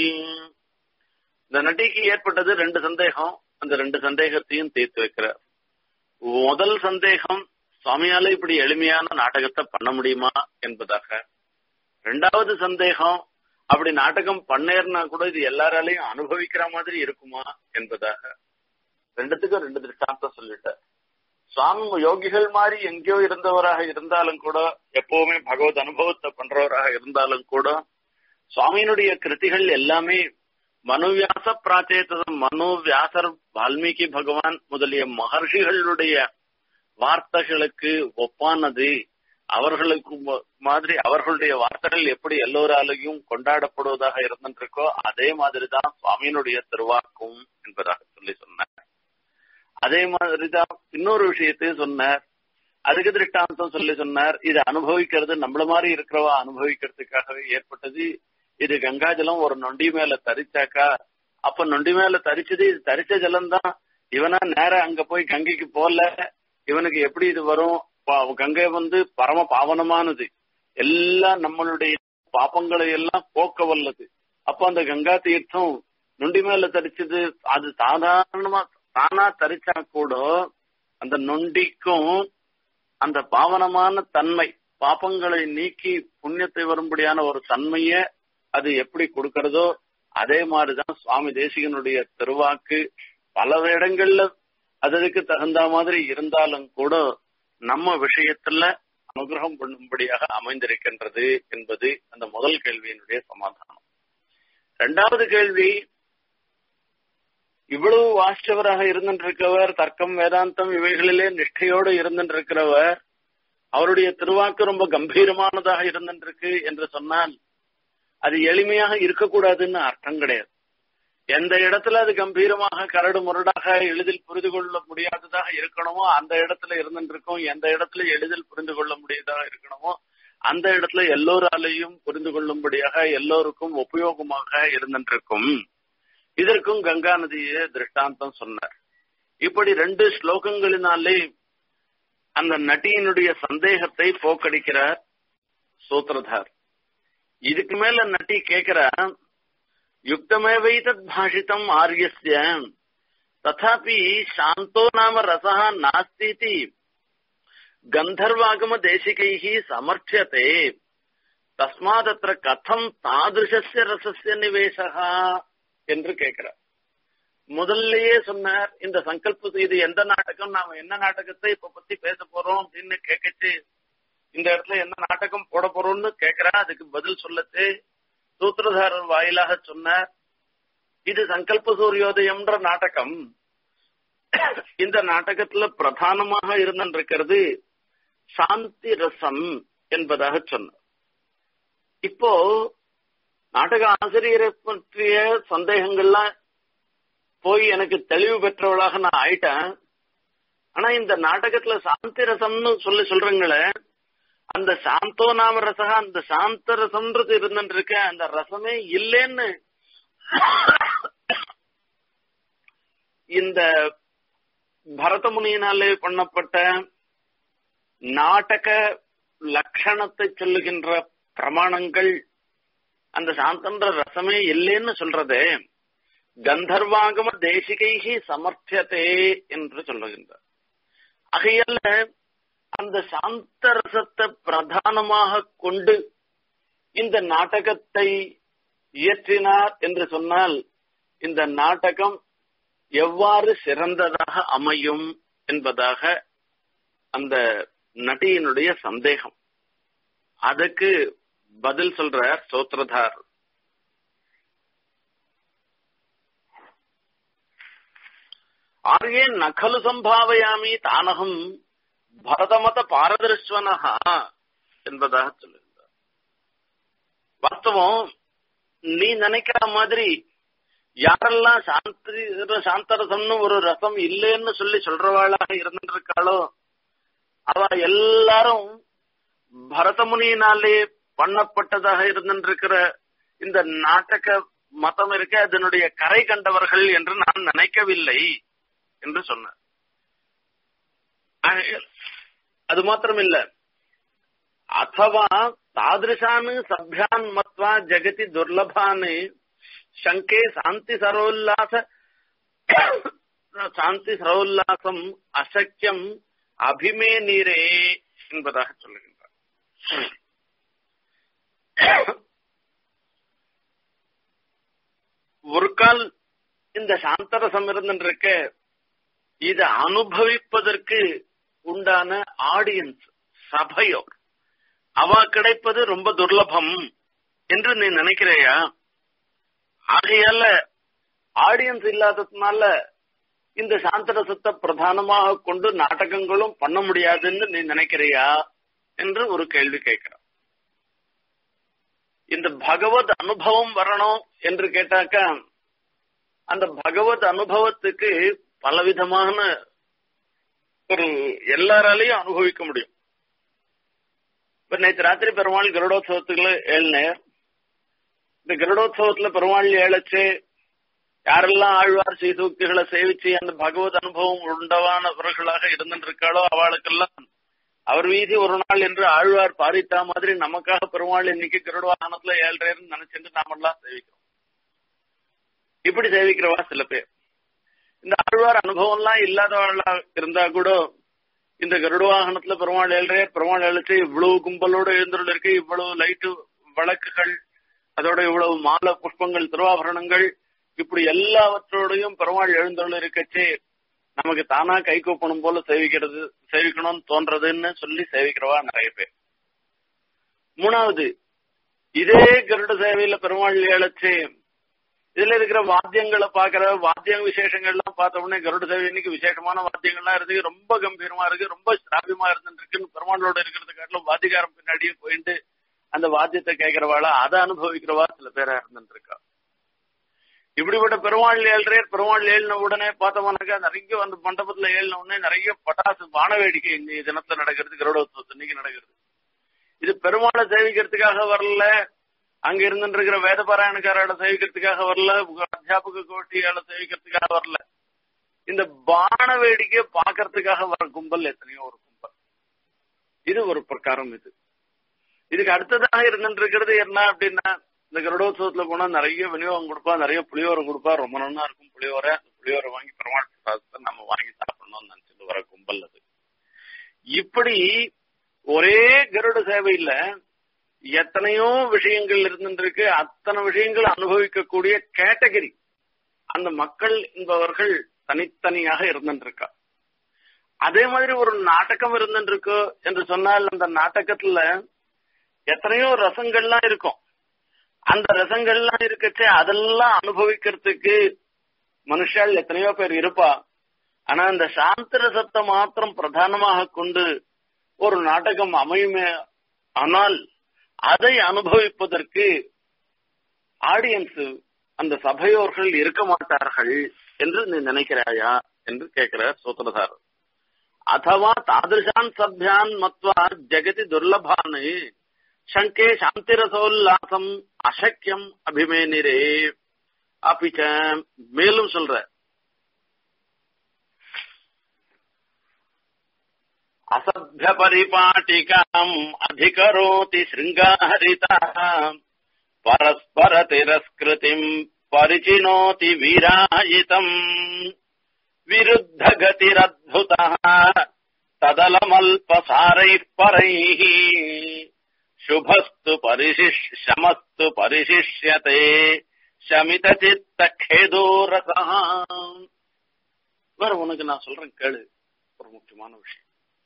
இந்த நட்டிக்கு ஏற்பட்டது ரெண்டு சந்தேகம் அந்த ரெண்டு சந்தேகத்தையும் தீர்த்து வைக்கிறார் முதல் சந்தேகம் சுவாமியால இப்படி எளிமையான நாடகத்தை பண்ண முடியுமா என்பதாக ரெண்டாவது சந்தேகம் அப்படி நாடகம் பண்ணேர்னா கூட இது எல்லாராலையும் அனுபவிக்கிற மாதிரி இருக்குமா என்பதாக ரெண்டுத்துக்கும் ரெண்டு திருஷ்டாந்தம் சொல்லிட்டார் சுவாமி யோகிகள் மாதிரி எங்கேயோ இருந்தவராக இருந்தாலும் கூட எப்பவுமே பகவத் அனுபவத்தை பண்றவராக இருந்தாலும் கூட சுவாமியினுடைய கிருதிகள் எல்லாமே மனுவியாச பிராச்சேதம் மனு வியாசர் வால்மீகி பகவான் முதலிய மகர்ஷிகளுடைய வார்த்தைகளுக்கு ஒப்பானது அவர்களுக்கு மாதிரி அவர்களுடைய வார்த்தைகள் எப்படி எல்லோராலையும் கொண்டாடப்படுவதாக இருந்திருக்கோ அதே மாதிரிதான் சுவாமியினுடைய திருவாக்கும் என்பதாக சொல்லி சொன்னார் அதே மாதிரிதான் இன்னொரு விஷயத்தையும் சொன்னார் அதுக்கு திருஷ்டாந்தம் சொல்லி சொன்னார் இது அனுபவிக்கிறது நம்மள மாதிரி இருக்கிறவா அனுபவிக்கிறதுக்காகவே ஏற்பட்டது இது கங்காஜலம் ஒரு நொண்டி மேல தரிச்சாக்கா அப்ப நொண்டி மேல தரிச்சது இது தரிச்ச ஜலம் தான் இவனா நேர அங்க போய் கங்கைக்கு போல இவனுக்கு எப்படி இது வரும் கங்கை வந்து பரம பாவனமானது எல்லாம் நம்மளுடைய பாப்பங்களை எல்லாம் போக்க வல்லது அப்ப அந்த கங்கா தீர்த்தம் நொண்டி மேல தரிச்சது அது சாதாரணமா தானா தரிச்சா கூட அந்த நொண்டிக்கும் அந்த பாவனமான தன்மை பாப்பங்களை நீக்கி புண்ணியத்தை வரும்படியான ஒரு தன்மைய அது எப்படி கொடுக்கறதோ அதே மாதிரிதான் சுவாமி தேசிகனுடைய திருவாக்கு பல இடங்கள்ல அதற்கு தகுந்த மாதிரி இருந்தாலும் கூட நம்ம விஷயத்துல அனுகிரகம் பண்ணும்படியாக அமைந்திருக்கின்றது என்பது அந்த முதல் கேள்வியினுடைய சமாதானம் இரண்டாவது கேள்வி இவ்வளவு வாசிச்சவராக இருந்திருக்கவர் தர்க்கம் வேதாந்தம் இவைகளிலே நிஷ்டையோடு இருந்திருக்கிறவர் அவருடைய திருவாக்கு ரொம்ப கம்பீரமானதாக இருந்திருக்கு என்று சொன்னால் அது எளிமையாக இருக்கக்கூடாதுன்னு அர்த்தம் கிடையாது எந்த இடத்துல அது கம்பீரமாக கரடு முரடாக எளிதில் புரிந்து கொள்ள முடியாததாக இருக்கணுமோ அந்த இடத்துல இருந்துருக்கும் எந்த இடத்துல எளிதில் புரிந்து கொள்ள முடியாததாக இருக்கணுமோ அந்த இடத்துல எல்லோராலையும் புரிந்து கொள்ளும்படியாக எல்லோருக்கும் உபயோகமாக இருந்துருக்கும் இதற்கும் கங்கா நதியை திருஷ்டாந்தம் சொன்னார் இப்படி ரெண்டு ஸ்லோகங்களினாலே அந்த நட்டியினுடைய சந்தேகத்தை போக்கடிக்கிறார் சூத்திரதார் இதுக்கு மேல நட்டி கேக்குற யுக்தமேவைதத் பாஷிதம் ஆரியஸ்ய ததாபி சாந்தோ நாம ரசா நாஸ்தி கந்தர்வாகம தேசிகைः சமர்த்தியதே தஸ்மாதத்திர கதம் தாதிருஷஸ்ய ரசஸ்ய நிவேசகா என்று கேட்கிறார் முதல்லயே சொன்னார் இந்த சங்கல்ப இது எந்த நாடகம் நாம என்ன நாடகத்தை இப்ப பத்தி பேச போறோம் அப்படின்னு கேட்கச்சு இந்த இடத்துல என்ன நாடகம் போட போறோம்னு கேக்குறா அதுக்கு பதில் சொல்லச்சு சூத்திரதாரர் வாயிலாக சொன்னார் இது சங்கல்ப சூரியோதயம்ன்ற நாடகம் இந்த நாடகத்துல பிரதானமாக இருந்திருக்கிறது சாந்தி ரசம் என்பதாக சொன்னார் இப்போ நாடக ஆசிரியரை பற்றிய சந்தேகங்கள்லாம் போய் எனக்கு தெளிவு பெற்றவளாக நான் ஆயிட்டேன் ஆனா இந்த நாடகத்துல சாந்தி ரசம்னு சொல்லி சொல்றீங்களே அந்த சாந்தோ நாம ரசகா அந்த சாந்த ரசம்ன்றது இருந்துட்டு இருக்க அந்த ரசமே இல்லைன்னு இந்த பரதமுனியினாலே பண்ணப்பட்ட நாடக லட்சணத்தை சொல்லுகின்ற பிரமாணங்கள் அந்த சாந்தன்ற ரசமே இல்லைன்னு சொல்றதே கந்தர்வாகம தேசிகைகி சமர்த்தியதே என்று சொல்லுகின்றார் ஆகையால அந்த சாந்த ரசத்தை பிரதானமாக கொண்டு இந்த நாடகத்தை இயற்றினார் என்று சொன்னால் இந்த நாடகம் எவ்வாறு சிறந்ததாக அமையும் என்பதாக அந்த நடியினுடைய சந்தேகம் அதுக்கு பதில் சொல்றார் சோத்ரதார் ஆர்யே நகலு சம்பாவையாமி தானகம் பரதமத பாரதர்ஸ்வனஹா என்பதாக சொல்லுகிறார் வாஸ்தவம் நீ நினைக்கிற மாதிரி யாரெல்லாம் சாந்தி சாந்தரசம்னு ஒரு ரசம் இல்லைன்னு சொல்லி சொல்றவாளாக இருந்திருக்காளோ அவ எல்லாரும் பரதமுனியினாலே பண்ணப்பட்டதாக இருந்திருக்கிற இந்த நாட்டக மதம் இருக்க அதனுடைய கரை கண்டவர்கள் என்று நான் நினைக்கவில்லை என்று சொன்னார் அது மாத்திரமில்ல அத்தவா தாதிருஷான் சபியான் மத்வா ஜெகதி துர்லபான் சங்கே சாந்தி சரோல்லாச சாந்தி சரோல்லாசம் அசக்கியம் அபிமே நீரே என்பதாக சொல்லுகின்றார் ஒரு கால் இந்த சாந்தரசம் இருந்திருக்க இதை அனுபவிப்பதற்கு உண்டான ஆடியன்ஸ் சபையோர் அவ கிடைப்பது ரொம்ப துர்லபம் என்று நீ நினைக்கிறையா ஆகையால ஆடியன்ஸ் இல்லாததுனால இந்த சாந்தரசத்தை பிரதானமாக கொண்டு நாடகங்களும் பண்ண முடியாதுன்னு நீ நினைக்கிறியா என்று ஒரு கேள்வி கேட்கிறான் இந்த பகவத் அனுபவம் வரணும் என்று கேட்டாக்க அந்த பகவத் அனுபவத்துக்கு பலவிதமான ஒரு எல்லாராலையும் அனுபவிக்க முடியும் இப்ப நேற்று ராத்திரி பெருமாள் கருடோத்சவத்துக்குள்ள ஏழுநேர் இந்த கருடோத்சவத்துல பெருமாள் ஏழச்சு யாரெல்லாம் ஆழ்வார் சீசூக்திகளை சேவிச்சு அந்த பகவத் அனுபவம் உண்டவானவர்களாக இருந்திருக்காளோ அவளுக்கெல்லாம் அவர் வீதி ஒரு நாள் என்று ஆழ்வார் பாரித்தா மாதிரி நமக்காக பெருமாள் இன்னைக்கு கருடவாகனத்துல ஏழ்றேன்னு நினைச்சிட்டு நாமெல்லாம் சேவிக்கிறோம் இப்படி சேவிக்கிறவா சில பேர் இந்த ஆழ்வார் அனுபவம் எல்லாம் இல்லாதவர்களா இருந்தா கூட இந்த கருட வாகனத்துல பெருமாள் ஏழ்றையர் பெருமாள் எழுச்சு இவ்வளவு கும்பலோட எழுந்துள்ள இருக்கு இவ்வளவு லைட்டு விளக்குகள் அதோட இவ்வளவு மாலை புஷ்பங்கள் திருவாபரணங்கள் இப்படி எல்லாவற்றோடையும் பெருமாள் எழுந்துள்ள இருக்கச்சே நமக்கு தானா கை கூப்பணும் போல சேவிக்கிறது சேவிக்கணும்னு தோன்றதுன்னு சொல்லி சேவிக்கிறவா நிறைய பேர் மூணாவது இதே கருட சேவையில பெருமாள் ஏழச்சு இதுல இருக்கிற வாத்தியங்களை பாக்குற வாத்திய விசேஷங்கள்லாம் பார்த்த உடனே கருட சேவை இன்னைக்கு விசேஷமான வாத்தியங்கள்லாம் இருக்கு ரொம்ப கம்பீரமா இருக்கு ரொம்ப ஸ்தாபியமா இருந்துருக்குன்னு பெருமாளோட இருக்கிறது காட்டிலும் வாத்தியகாரம் பின்னாடியே போயிட்டு அந்த வாத்தியத்தை கேட்கிறவாளா அதை அனுபவிக்கிறவா சில பேரா இருந்துருக்கா இப்படிப்பட்ட பெருமாள் ஏழ்றேர் பெருமாள் ஏழின உடனே பார்த்தோம்னாக்கா நிறைய அந்த மண்டபத்துல ஏழின உடனே நிறைய பட்டாசு வான வேடிக்கை இன்னைக்கு தினத்துல நடக்கிறது கருடோத்சவத்து இன்னைக்கு நடக்கிறது இது பெருமாளை சேவிக்கிறதுக்காக வரல அங்க இருந்துட்டு இருக்கிற வேத பாராயணக்காரோட சேவிக்கிறதுக்காக வரல அத்தியாபக கோட்டியால சேவிக்கிறதுக்காக வரல இந்த பான வேடிக்கையை பாக்குறதுக்காக வர கும்பல் எத்தனையோ ஒரு கும்பல் இது ஒரு பிரகாரம் இது இதுக்கு அடுத்ததாக இருந்துட்டு இருக்கிறது என்ன அப்படின்னா இந்த கருடோத்சவத்துல போனா நிறைய விநியோகம் கொடுப்பா நிறைய புளியோரை கொடுப்பா ரொம்ப நல்லா இருக்கும் புளியோரை அந்த புளியோரை வாங்கி பெருமாள் பிரசாதத்தை நம்ம வாங்கி சாப்பிடணும்னு நினைச்சிட்டு வர கும்பல் அது இப்படி ஒரே கருட சேவையில எத்தனையோ விஷயங்கள் இருந்துருக்கு அத்தனை விஷயங்கள் அனுபவிக்கக்கூடிய கேட்டகரி அந்த மக்கள் என்பவர்கள் தனித்தனியாக இருந்துருக்கா அதே மாதிரி ஒரு நாடகம் இருந்துருக்கு என்று சொன்னால் அந்த நாடகத்துல எத்தனையோ ரசங்கள்லாம் இருக்கும் அந்த ரசங்கள்லாம் இருக்கச்சே அதெல்லாம் அனுபவிக்கிறதுக்கு மனுஷால் எத்தனையோ பேர் இருப்பா ஆனா அந்த சாந்த ரசத்தை மாத்திரம் பிரதானமாக கொண்டு ஒரு நாடகம் அமையுமே ஆனால் அதை அனுபவிப்பதற்கு ஆடியன்ஸ் அந்த சபையோர்கள் இருக்க மாட்டார்கள் என்று நீ நினைக்கிறாயா என்று கேட்கிறார் சூத்திரதாரர் அத்தவா தாதிருஷான் சபியான் மத்வா ஜெகதி துர்லபான் சங்கே சாந்திரசோல்லாசம் அசக்கியம் அபிமேனிரே அப்பிச்ச மேலும் சொல்ற அசபிய பரிபாட்டிகாம் அதிகரோதி சிருங்காரிதா பரஸ்பர திரஸ்கிருதிம் பரிச்சினோதி வீராயிதம் விருத்த கதிரத்புத ததலமல்பசாரைः பரைः शुभस्तु परिशिष् शमस्तु परिशिष्यते शमित சித்த கேதோரசா வேற உனக்கு நான் சொல்றேன் கேளு ஒரு முக்கியமான விஷயம்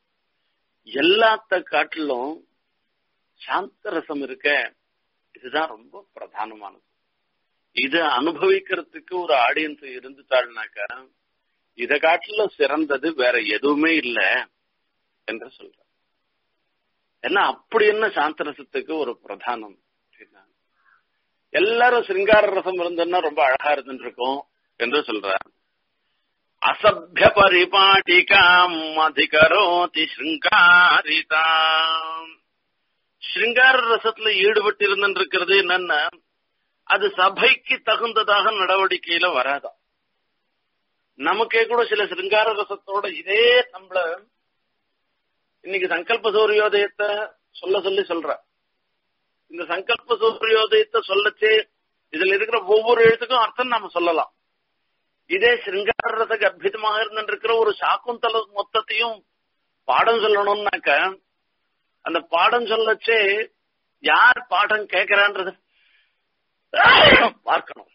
எல்லாத்த காட்டிலும் சாந்த ரசம் இருக்க இதுதான் ரொம்ப பிரதானமானது இது அனுபவிக்கிறதுக்கு ஒரு ஆடியன்ஸ் இருந்துட்டாள்னாக்கா இதை காட்டிலும் சிறந்தது வேற எதுவுமே இல்லை என்று சொல்ற ஏன்னா அப்படி என்ன சாந்த ரசத்துக்கு ஒரு பிரதானம் அப்படின்னா எல்லாரும் சிருங்கார ரசம் இருந்ததுன்னா ரொம்ப அழகா இருந்துட்டு இருக்கும் என்று சொல்றார் அசபிய பரிபாட்டிகாம் அதிகரோதி ஸ்ருங்காரிதாம் ஸ்ருங்கார ரசத்துல ஈடுபட்டு இருந்துட்டு இருக்கிறது என்னன்னா அது சபைக்கு தகுந்ததாக நடவடிக்கையில வராதா நமக்கே கூட சில சிருங்கார ரசத்தோட இதே நம்மள இன்னைக்கு சங்கல்ப சூரியோதயத்தை சொல்ல சொல்லி சொல்ற இந்த சங்கல்ப சூரியோதயத்தை சொல்லச்சு இதுல இருக்கிற ஒவ்வொரு எழுத்துக்கும் அர்த்தம் நாம சொல்லலாம் இதே சிருங்கார ரச கர்ப்பிதமாக இருந்திருக்கிற ஒரு சாக்குந்தல மொத்தத்தையும் பாடம் சொல்லணும்னாக்க அந்த பாடம் சொல்லச்சே யார் பாடம் கேட்கிறான்றது பார்க்கணும்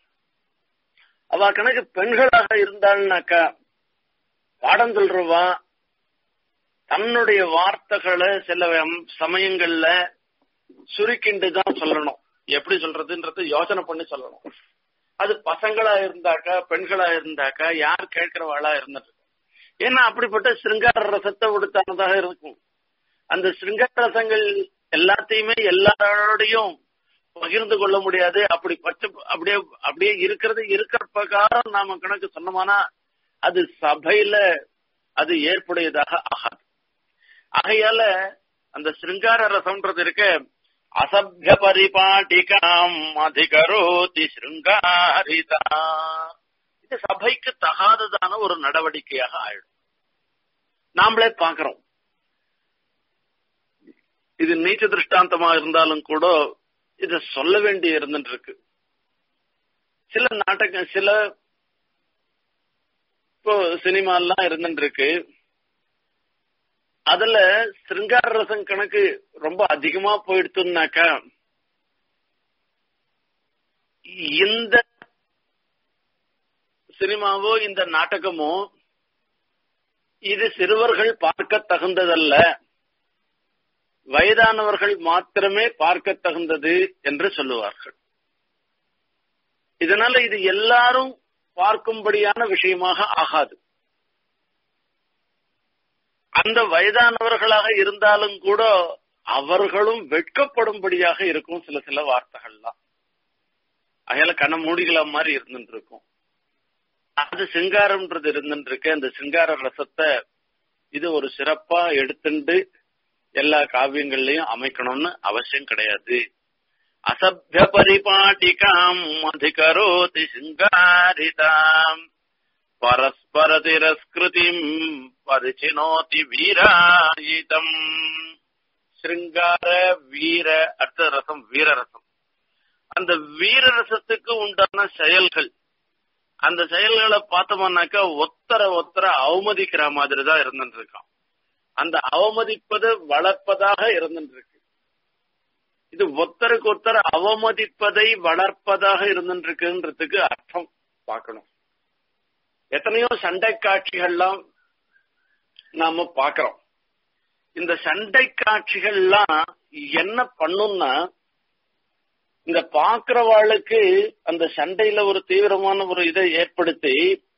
அவ கணக்கு பெண்களாக இருந்தாள்னாக்கா பாடம் சொல்றவா தன்னுடைய வார்த்தைகளை சில சமயங்கள்ல சுருக்கிண்டு தான் சொல்லணும் எப்படி சொல்றதுன்றது யோசனை பண்ணி சொல்லணும் அது பசங்களா இருந்தாக்கா பெண்களா இருந்தாக்கா யார் கேட்கிறவாளா இருந்துட்டு ஏன்னா அப்படிப்பட்ட சிருங்கார ரசத்தை உடுத்தானதாக இருக்கும் அந்த சிருங்கார ரசங்கள் எல்லாத்தையுமே எல்லாரோடையும் பகிர்ந்து கொள்ள முடியாது அப்படி பச்சை அப்படியே அப்படியே இருக்கிறது இருக்கிற பிரகாரம் நாம கணக்கு சொன்னோம்னா அது சபையில அது ஏற்புடையதாக ஆகாது ஆகையால அந்த சிருங்கார ரசம்ன்றது இருக்க அசபிய பரிபாட்டிகாம் அதிகரோதி சிருங்காரிதா இது சபைக்கு தகாததான ஒரு நடவடிக்கையாக ஆயிடும் நாமளே பாக்குறோம் இது நீச்ச திருஷ்டாந்தமா இருந்தாலும் கூட இத சொல்ல வேண்டி இருந்துட்டு இருக்கு சில நாடக சில இப்போ சினிமா எல்லாம் இருந்துட்டு இருக்கு அதுல சிருங்கார ரசம் கணக்கு ரொம்ப அதிகமா போயிடுத்துனாக்கா இந்த சினிமாவோ இந்த நாடகமோ இது சிறுவர்கள் பார்க்க தகுந்ததல்ல வயதானவர்கள் மாத்திரமே பார்க்க தகுந்தது என்று சொல்லுவார்கள் இதனால இது எல்லாரும் பார்க்கும்படியான விஷயமாக ஆகாது அந்த வயதானவர்களாக இருந்தாலும் கூட அவர்களும் வெட்கப்படும்படியாக இருக்கும் சில சில வார்த்தைகள்லாம் அகையில கண்ண மூடிகள மாதிரி இருந்துட்டு இருக்கும் அது சிங்காரம்ன்றது இருந்துட்டு இருக்கு அந்த சிங்கார ரசத்தை இது ஒரு சிறப்பா எடுத்துட்டு எல்லா காவியங்கள்லயும் அமைக்கணும்னு அவசியம் கிடையாது அசபிய பரிபாட்டிகாம் அதிகரோதி சிங்காரிதாம் பரஸ்பர திரஸ்கிருதிம் பரிச்சினோதி வீராயிதம் சிருங்கார வீர அர்த்த ரசம் வீரரசம் அந்த வீரரசத்துக்கு உண்டான செயல்கள் அந்த செயல்களை பார்த்தோம்னாக்கா ஒத்தர ஒத்தர அவமதிக்கிற மாதிரி தான் இருந்துட்டு இருக்கான் அந்த அவமதிப்பது வளர்ப்பதாக இருந்துட்டு இருக்கு இது ஒத்தருக்கு ஒத்தர அவமதிப்பதை வளர்ப்பதாக இருந்துட்டு இருக்குன்றதுக்கு அர்த்தம் பார்க்கணும் எத்தனையோ சண்டை காட்சிகள்லாம் நாம பாக்குறோம் இந்த சண்டை காட்சிகள்லாம் என்ன பண்ணும்னா இந்த பாக்குறவாளுக்கு அந்த சண்டையில ஒரு தீவிரமான ஒரு இதை ஏற்படுத்தி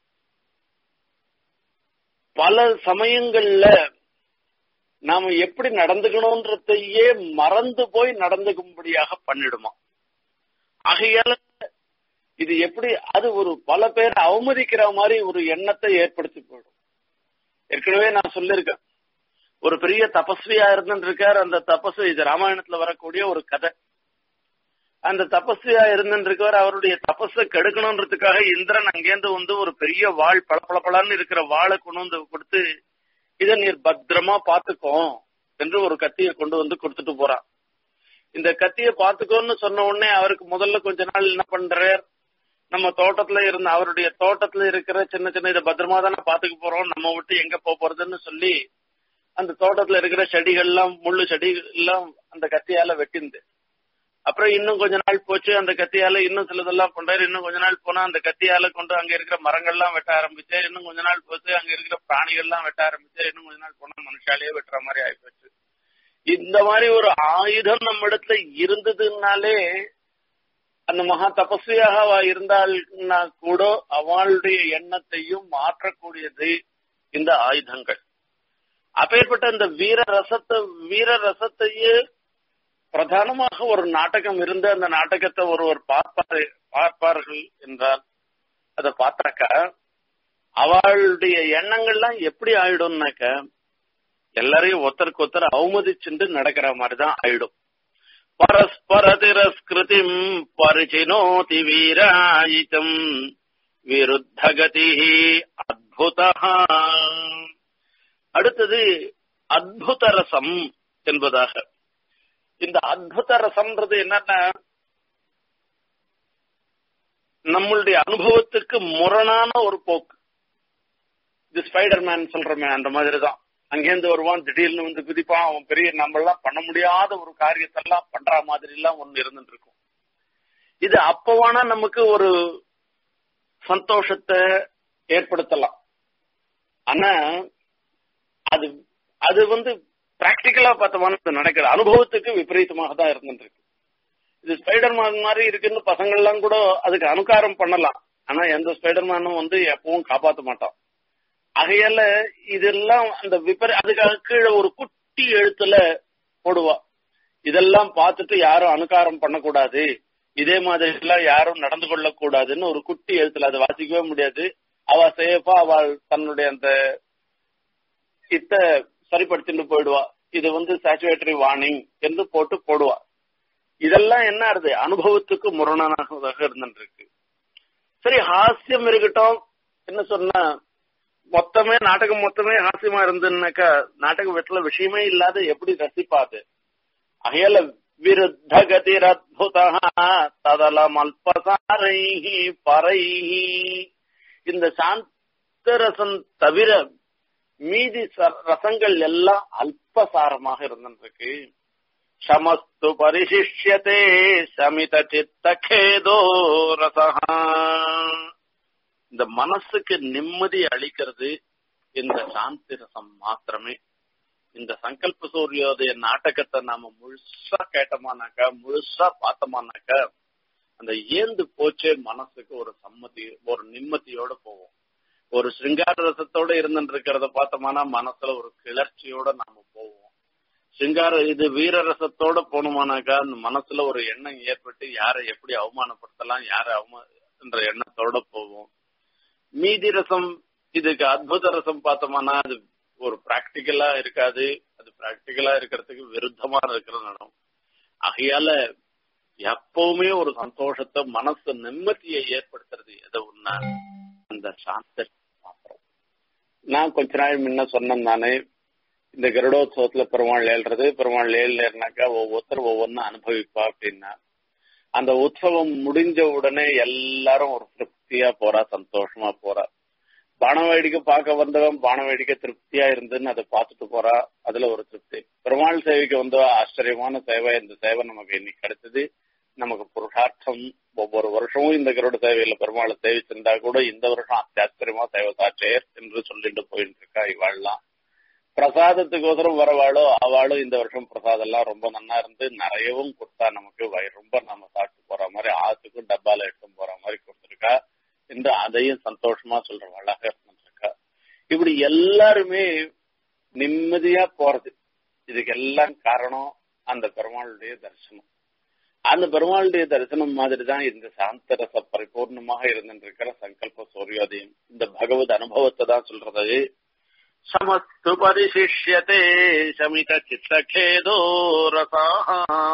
பல சமயங்கள்ல நாம எப்படி நடந்துக்கணும்ன்றதையே மறந்து போய் நடந்துக்கும்படியாக பண்ணிடுமா ஆகையால இது எப்படி அது ஒரு பல பேர் அவமதிக்கிற மாதிரி ஒரு எண்ணத்தை ஏற்படுத்தி போயிடும் ஏற்கனவே நான் சொல்லியிருக்கேன் ஒரு பெரிய தபஸ்வியா இருந்துட்டு இருக்கார் அந்த தபசு இது ராமாயணத்துல வரக்கூடிய ஒரு கதை அந்த தபஸ்வியா இருந்துருக்கவர் அவருடைய தபஸை கெடுக்கணுன்றதுக்காக இந்திரன் அங்கேருந்து வந்து ஒரு பெரிய வாழ் பளபளபளன்னு இருக்கிற வாழை கொண்டு வந்து கொடுத்து இதை நீர் பத்திரமா பாத்துக்கோ என்று ஒரு கத்தியை கொண்டு வந்து கொடுத்துட்டு போறான் இந்த கத்தியை பாத்துக்கோன்னு சொன்ன உடனே அவருக்கு முதல்ல கொஞ்ச நாள் என்ன பண்றார் நம்ம தோட்டத்துல இருந்த அவருடைய தோட்டத்துல இருக்கிற சின்ன சின்ன இதை பத்திரமா தானே பாத்துக்க போறோம் நம்ம விட்டு எங்க போக போறதுன்னு சொல்லி அந்த தோட்டத்துல இருக்கிற செடிகள் எல்லாம் முள்ளு செடி எல்லாம் அந்த கத்தியால வெட்டிந்து அப்புறம் இன்னும் கொஞ்ச நாள் போச்சு அந்த கத்தியால இன்னும் சிலதெல்லாம் பண்றாரு இன்னும் கொஞ்ச நாள் போனா அந்த கத்தியால கொண்டு அங்க இருக்கிற மரங்கள்லாம் வெட்ட ஆரம்பிச்சு இன்னும் கொஞ்ச நாள் போச்சு அங்க இருக்கிற பிராணிகள்லாம் வெட்ட ஆரம்பிச்சு இன்னும் கொஞ்ச நாள் போனா மனுஷாலேயே வெட்டுற மாதிரி ஆயிப்போச்சு இந்த மாதிரி ஒரு ஆயுதம் நம்ம இடத்துல இருந்ததுனாலே அந்த மகா தபஸ்வியாக அவ இருந்தாள்னா கூட அவளுடைய எண்ணத்தையும் மாற்றக்கூடியது இந்த ஆயுதங்கள் அப்பேற்பட்ட இந்த வீர ரசத்தை வீர ரசத்தையே பிரதானமாக ஒரு நாடகம் இருந்து அந்த நாடகத்தை ஒருவர் பார்ப்பாரு பார்ப்பார்கள் என்றால் அதை பார்த்தாக்கா அவளுடைய எண்ணங்கள்லாம் எப்படி ஆயிடும்னாக்க எல்லாரையும் ஒருத்தருக்கு ஒருத்தர் அவமதிச்சுட்டு நடக்கிற மாதிரிதான் ஆயிடும் பரஸ்பர திரஸ்கிருதிம் பரிச்சினோதி வீராயிதம் விருத்தகதி அத்புத அடுத்தது அத்புத ரசம் என்பதாக இந்த அத்புத ரசம்ன்றது என்னன்னா நம்மளுடைய அனுபவத்துக்கு முரணான ஒரு போக்கு இது ஸ்பைடர் மேன் சொல்றமே அந்த மாதிரி தான் அங்கேருந்து வருவான் திடீர்னு வந்து குதிப்பான் அவன் பெரிய நம்ம எல்லாம் பண்ண முடியாத ஒரு காரியத்தெல்லாம் பண்ற மாதிரி எல்லாம் ஒண்ணு இருந்துட்டு இருக்கும் இது அப்பவானா நமக்கு ஒரு சந்தோஷத்தை ஏற்படுத்தலாம் ஆனா அது அது வந்து பிராக்டிக்கலா பார்த்தோம்னா நடக்கிற அனுபவத்துக்கு விபரீதமாக தான் இருந்துட்டு இருக்கு இது ஸ்பைடர் மேன் மாதிரி இருக்குன்னு பசங்க எல்லாம் கூட அதுக்கு அனுகாரம் பண்ணலாம் ஆனா எந்த ஸ்பைடர் மேனும் வந்து எப்பவும் காப்பாற்ற மாட்டான் ஆகையால இதெல்லாம் அந்த விபரி அதுக்காக கீழே ஒரு குட்டி எழுத்துல போடுவா இதெல்லாம் பார்த்துட்டு யாரும் அனுகாரம் பண்ணக்கூடாது இதே மாதிரி எல்லாம் யாரும் நடந்து கொள்ளக்கூடாதுன்னு ஒரு குட்டி எழுத்துல அதை வாசிக்கவே முடியாது அவ சேஃபா அவள் தன்னுடைய அந்த இத்த சரிப்படுத்திட்டு போயிடுவா இது வந்து சாச்சுவேட்டரி வார்னிங் என்று போட்டு போடுவா இதெல்லாம் என்ன ஆறுது அனுபவத்துக்கு முரணானதாக இருந்துருக்கு சரி ஹாஸ்யம் இருக்கட்டும் என்ன சொன்னா மொத்தமே நாடகம் மொத்தமே ஹாஸ்யமா இருந்துன்னாக்கா நாடக வீட்டுல விஷயமே இல்லாத எப்படி ரசிப்பாது அகையல விருத்த கதிரத்புத ததலம் அல்பசாரைஹி பரைஹி இந்த சாந்தரசம் தவிர மீதி ரசங்கள் எல்லாம் அல்பசாரமாக இருந்துருக்கு சமஸ்து பரிசிஷ்யத்தே சமித சித்த கேதோ ரசஹா இந்த மனசுக்கு நிம்மதி அளிக்கிறது இந்த சாந்தி ரசம் மாத்திரமே இந்த சங்கல்ப சூரியோதய நாடகத்தை நாம முழுசா கேட்டோமானாக்கா முழுசா பார்த்தோமானாக்கா அந்த ஏந்து போச்சே மனசுக்கு ஒரு சம்மதி ஒரு நிம்மதியோட போவோம் ஒரு சிங்கார ரசத்தோட இருந்துட்டு இருக்கிறத பார்த்தோம்னா மனசுல ஒரு கிளர்ச்சியோட நாம போவோம் சிங்கார இது வீர ரசத்தோட போனோமானாக்கா அந்த மனசுல ஒரு எண்ணம் ஏற்பட்டு யாரை எப்படி அவமானப்படுத்தலாம் யாரை அவமா என்ற எண்ணத்தோட போவோம் மீதி ரசம் இதுக்கு அத்புத ரசம் பார்த்தோம்னா அது ஒரு பிராக்டிக்கலா இருக்காது அது பிராக்டிக்கலா இருக்கிறதுக்கு விருத்தமா இருக்கிற இடம் ஆகையால எப்பவுமே ஒரு சந்தோஷத்தை மனசு நிம்மதியை ஏற்படுத்துறது எது ஒன்னா அந்த சாந்த மாத்திரம் நான் கொஞ்ச நாள் முன்ன சொன்னேன் நானே இந்த கருடோத்சவத்துல பெருமாள் ஏழ்றது பெருமாள் ஏழ்னாக்கா ஒவ்வொருத்தர் ஒவ்வொன்றும் அனுபவிப்பா அப்படின்னா அந்த உற்சவம் முடிஞ்ச உடனே எல்லாரும் ஒரு திருப்தியா போறா சந்தோஷமா போறா பான வேடிக்கை பார்க்க வந்தவன் பான வேடிக்கை திருப்தியா இருந்துன்னு அதை பார்த்துட்டு போறா அதுல ஒரு திருப்தி பெருமாள் சேவைக்கு வந்த ஆச்சரியமான சேவை இந்த சேவை நமக்கு இன்னைக்கு கிடைச்சது நமக்கு புருஷார்த்தம் ஒவ்வொரு வருஷமும் இந்த கருட சேவையில பெருமாளை சேவிச்சிருந்தா கூட இந்த வருஷம் அத்தியாச்சரியமா சேவை சாச்சேர் என்று சொல்லிட்டு போயிட்டு இருக்கா இவாள்லாம் பிரசாதத்துக்கோசரம் வரவாளோ அவளும் இந்த வருஷம் பிரசாதம் எல்லாம் ரொம்ப நன்னா இருந்து நிறையவும் கொடுத்தா நமக்கு வயிறு ரொம்ப நம்ம சாப்பிட்டு போற மாதிரி ஆத்துக்கும் டப்பால எடுத்து போற மாதிரி கொடுத்துருக்கா என்று அதையும் சந்தோஷமா சொல்றவாளாக இருந்திருக்கா இப்படி எல்லாருமே நிம்மதியா போறது இதுக்கு எல்லாம் காரணம் அந்த பெருமாளுடைய தரிசனம் அந்த பெருமாளுடைய தரிசனம் மாதிரி தான் இந்த சாந்தரச பரிபூர்ணமாக இருந்திருக்கிற சங்கல்ப சூரியோதயம் இந்த பகவத் அனுபவத்தை தான் சொல்றது समस्तु परिशिष्यते शमित चित्तखेदो रसाः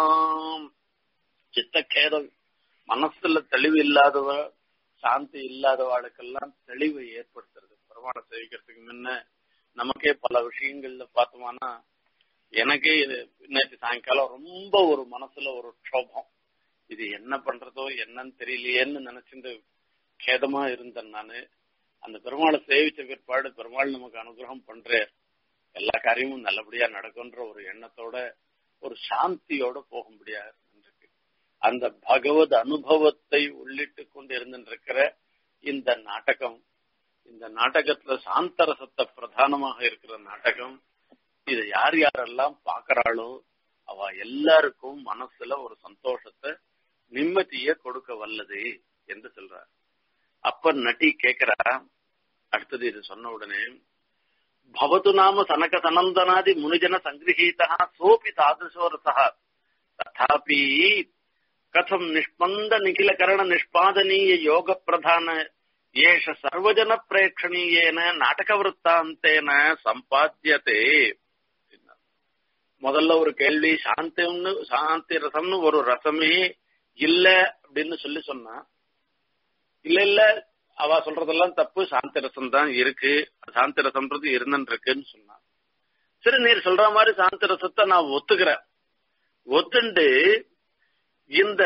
சித்தக்கேதம் மனசுல தெளிவு இல்லாதவ சாந்தி இல்லாதவாளுக்கெல்லாம் தெளிவை ஏற்படுத்துறது பெருமாளை சேவிக்கிறதுக்கு முன்ன நமக்கே பல விஷயங்கள்ல பார்த்தோம்னா எனக்கே இது நேற்று சாயங்காலம் ரொம்ப ஒரு மனசுல ஒரு க்ஷோபம் இது என்ன பண்றதோ என்னன்னு தெரியலையேன்னு நினைச்சிட்டு கேதமா இருந்தேன் நானு அந்த பெருமாளை சேவிச்ச பிற்பாடு பெருமாள் நமக்கு அனுகிரகம் பண்றார் எல்லா காரியமும் நல்லபடியா நடக்குன்ற ஒரு எண்ணத்தோட ஒரு சாந்தியோட போக முடியாது அந்த பகவத் அனுபவத்தை உள்ளிட்டு கொண்டு இருந்திருக்கிற இந்த நாடகம் இந்த நாடகத்துல சாந்தரசத்தை பிரதானமாக இருக்கிற நாடகம் இதை யார் யாரெல்லாம் பாக்குறாளோ அவ எல்லாருக்கும் மனசுல ஒரு சந்தோஷத்தை நிம்மதிய கொடுக்க வல்லது என்று சொல்றார் அப்ப நட்டி கேக்குறா அடுத்தது இது சொன்ன உடனே பவத்து நாம சனக சனந்தனாதி முனிஜன சங்கிரகீதா சோபி தாதிருஷோ ரசா ததாபி கதம் நிஷ்பந்த நிகில கரண நிஷ்பாதனீய யோக பிரதான ஏஷ சர்வஜன பிரேட்சணீயேன நாடக விற்த்தாந்தேன சம்பாத்தியதே முதல்ல ஒரு கேள்வி சாந்தின்னு சாந்தி ரசம்னு ஒரு ரசமே இல்ல அப்படின்னு சொல்லி சொன்னா இல்ல இல்ல அவ சொல்றதெல்லாம் தப்பு சாந்தி ரசம் தான் இருக்கு சாந்தி ரசம்ன்றது இருந்துன்னு இருக்குன்னு சொன்னா சரி நீர் சொல்ற மாதிரி சாந்தி ரசத்தை நான் ஒத்துக்கிறேன் ஒத்துண்டு இந்த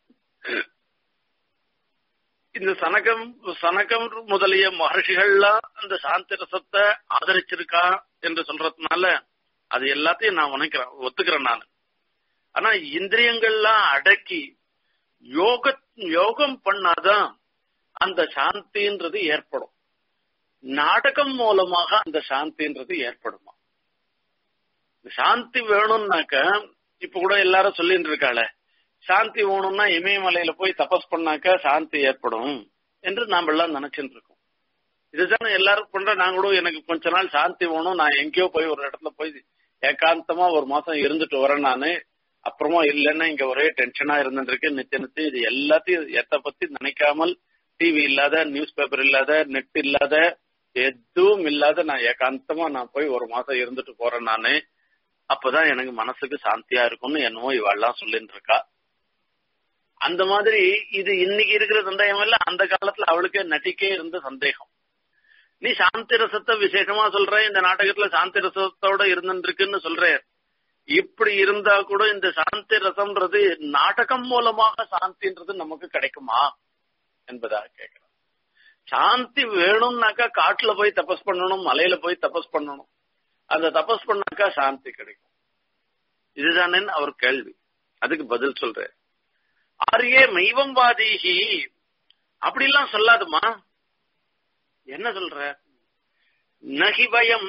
இந்த சனகம் சனகம் முதலிய மகர்ஷிகள்லாம் அந்த சாந்தி ரசத்தை ஆதரிச்சிருக்கா என்று சொல்றதுனால அது எல்லாத்தையும் நான் உனைக்கிறேன் ஒத்துக்கிறேன் நான் ஆனா இந்திரியங்கள்லாம் அடக்கி யோக யோகம் பண்ணாதான் அந்த சாந்தின்றது ஏற்படும் நாடகம் மூலமாக அந்த சாந்தின்றது ஏற்படுமா சாந்தி வேணும்னாக்க இப்ப கூட எல்லாரும் சொல்லிட்டு இருக்காள சாந்தி வேணும்னா இமயமலையில போய் தபஸ் பண்ணாக்க சாந்தி ஏற்படும் என்று நாம எல்லாம் நினைச்சுட்டு இருக்கோம் இதுதானே எல்லாரும் பண்ற நான் கூட எனக்கு கொஞ்ச நாள் சாந்தி வேணும் நான் எங்கேயோ போய் ஒரு இடத்துல போய் ஏகாந்தமா ஒரு மாசம் இருந்துட்டு வரேன் நானு அப்புறமா இல்லைன்னா இங்க ஒரே டென்ஷனா இருந்துருக்கு நித்திய நித்தியம் இது எல்லாத்தையும் எத்த பத்தி நினைக்காமல் டிவி இல்லாத நியூஸ் பேப்பர் இல்லாத நெட் இல்லாத எதுவும் இல்லாத நான் ஏகாந்தமா நான் போய் ஒரு மாசம் இருந்துட்டு போறேன் நானு அப்பதான் எனக்கு மனசுக்கு சாந்தியா இருக்கும்னு என்னவோ இவாள்லாம் சொல்லிட்டு இருக்கா அந்த மாதிரி இது இன்னைக்கு இருக்கிற சந்தேகம் இல்ல அந்த காலத்துல அவளுக்கே நட்டிக்கே இருந்த சந்தேகம் நீ சாந்தி ரசத்தை விசேஷமா சொல்ற இந்த நாடகத்துல சாந்தி ரசத்தோட இருந்துருக்குன்னு சொல்ற இப்படி இருந்தா கூட இந்த சாந்தி ரசம்ன்றது நாடகம் மூலமாக சாந்தின்றது நமக்கு கிடைக்குமா என்பதாக கேட்கிறோம் சாந்தி வேணும்னாக்கா காட்டுல போய் தபஸ் பண்ணணும் மலையில போய் தபஸ் பண்ணணும் அந்த தபஸ் பண்ணாக்கா சாந்தி கிடைக்கும் இதுதானே அவர் கேள்வி அதுக்கு பதில் சொல்ற ஆரியே மெய்வம் வாதீகி அப்படிலாம் சொல்லாதுமா என்ன சொல்ற நகி பயம்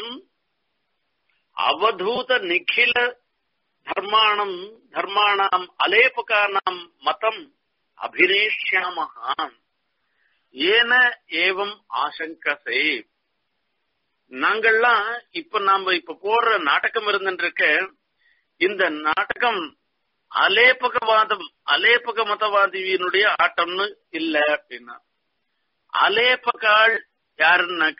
அவதூத நிখিல தர்மாணம் தர்மாணாம் அலேபகானாம் மதம் அபிநேஷ்யாமஹாம் ஏன ஏவம் ஆசங்கசே நாங்கள்லாம் இப்ப நாம இப்ப போடுற நாடகம் இருந்துருக்க இந்த நாடகம் அலேபகவாதம் அலேபக மதவாதியினுடைய ஆட்டம்னு இல்ல அப்படின்னா அலேபகால் யாருன்னாக்க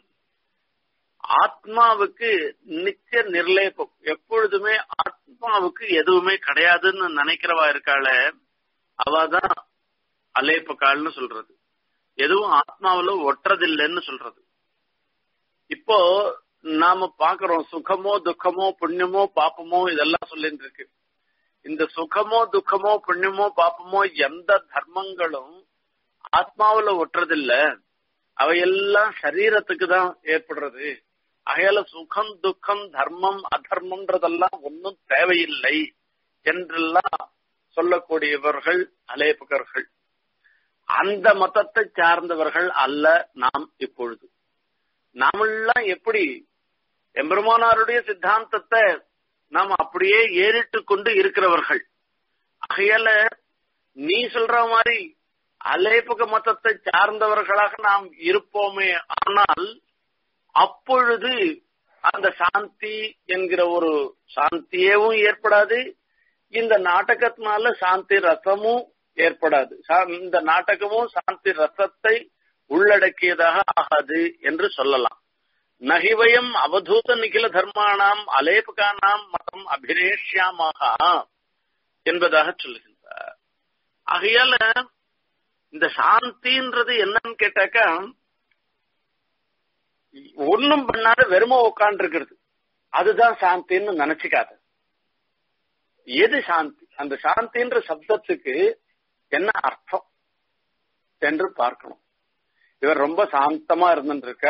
ஆத்மாவுக்கு நித்திய நிர்லேபம் எப்பொழுதுமே ஆத்மாவுக்கு எதுவுமே கிடையாதுன்னு நினைக்கிறவா இருக்காள அவதான் அலேப்பக்கால்னு சொல்றது எதுவும் ஆத்மாவில ஒட்டுறதில்லைன்னு சொல்றது இப்போ நாம பாக்குறோம் சுகமோ துக்கமோ புண்ணியமோ பாப்பமோ இதெல்லாம் சொல்லிட்டு இருக்கு இந்த சுகமோ துக்கமோ புண்ணியமோ பாப்பமோ எந்த தர்மங்களும் ஆத்மாவில ஒட்டுறதில்ல அவையெல்லாம் சரீரத்துக்கு தான் ஏற்படுறது அகையால சுகம் துக்கம் தர்மம் அதர்மம்ன்றதெல்லாம் ஒன்னும் தேவையில்லை என்றெல்லாம் சொல்லக்கூடியவர்கள் அலேபகர்கள் அந்த மதத்தை சார்ந்தவர்கள் அல்ல நாம் இப்பொழுது நாமெல்லாம் எப்படி எம்பெருமானாருடைய சித்தாந்தத்தை நாம் அப்படியே ஏறிட்டு கொண்டு இருக்கிறவர்கள் ஆகையால நீ சொல்ற மாதிரி அலேபக மதத்தை சார்ந்தவர்களாக நாம் இருப்போமே ஆனால் அப்பொழுது அந்த சாந்தி என்கிற ஒரு சாந்தியவும் ஏற்படாது இந்த நாடகத்தினால சாந்தி ரசமும் ஏற்படாது இந்த நாடகமும் சாந்தி ரசத்தை உள்ளடக்கியதாக ஆகாது என்று சொல்லலாம் நகிவயம் அவதூத நிகில தர்மானாம் அலேபகானாம் மதம் அபிரேஷ்யாமாக என்பதாக சொல்லுகின்றார் ஆகையால இந்த சாந்தின்றது என்னன்னு கேட்டாக்கா ஒன்னும் பண்ணாத வெறும உட்காந்து இருக்கிறது அதுதான் சாந்தின்னு நினைச்சுக்காத எது சாந்தி அந்த சாந்தின்ற சப்தத்துக்கு என்ன அர்த்தம் என்று பார்க்கணும் இவர் ரொம்ப சாந்தமா இருந்துருக்க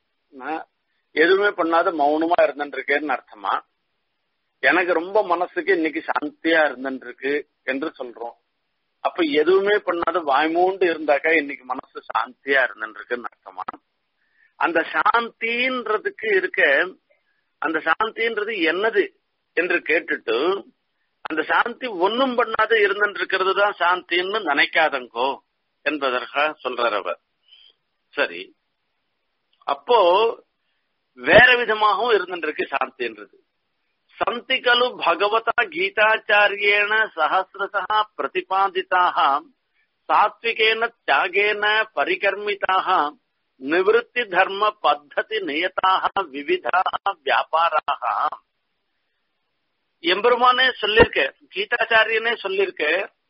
எதுவுமே பண்ணாத மௌனமா இருந்துருக்கேன்னு அர்த்தமா எனக்கு ரொம்ப மனசுக்கு இன்னைக்கு சாந்தியா இருந்துருக்கு என்று சொல்றோம் அப்ப எதுவுமே பண்ணாத வாய்மூண்டு இருந்தாக்கா இன்னைக்கு மனசு சாந்தியா இருந்துருக்குன்னு அர்த்தமா அந்த சாந்தின்றதுக்கு இருக்க அந்த சாந்தின்றது என்னது என்று கேட்டுட்டு அந்த சாந்தி ஒன்னும் பண்ணாத இருந்துட்டு இருக்கிறது தான் சாந்தின்னு நினைக்காதங்கோ என்பதற்காக சொல்றார் அவர் சரி அப்போ வேற விதமாகவும் இருந்துருக்கு சாந்தின்றது சந்தி கலு பகவதா கீதாச்சாரியேன சஹசிரசா பிரதிபாதிதாக சாத்விகேன தியாகேன பரிகர்மிதாக நிவத்தி தர்ம பத்ததி நியதாக விவிதா வியாபாராக எம்பெருமானே சொல்லிருக்க கீதாச்சாரியனே சொல்லிருக்க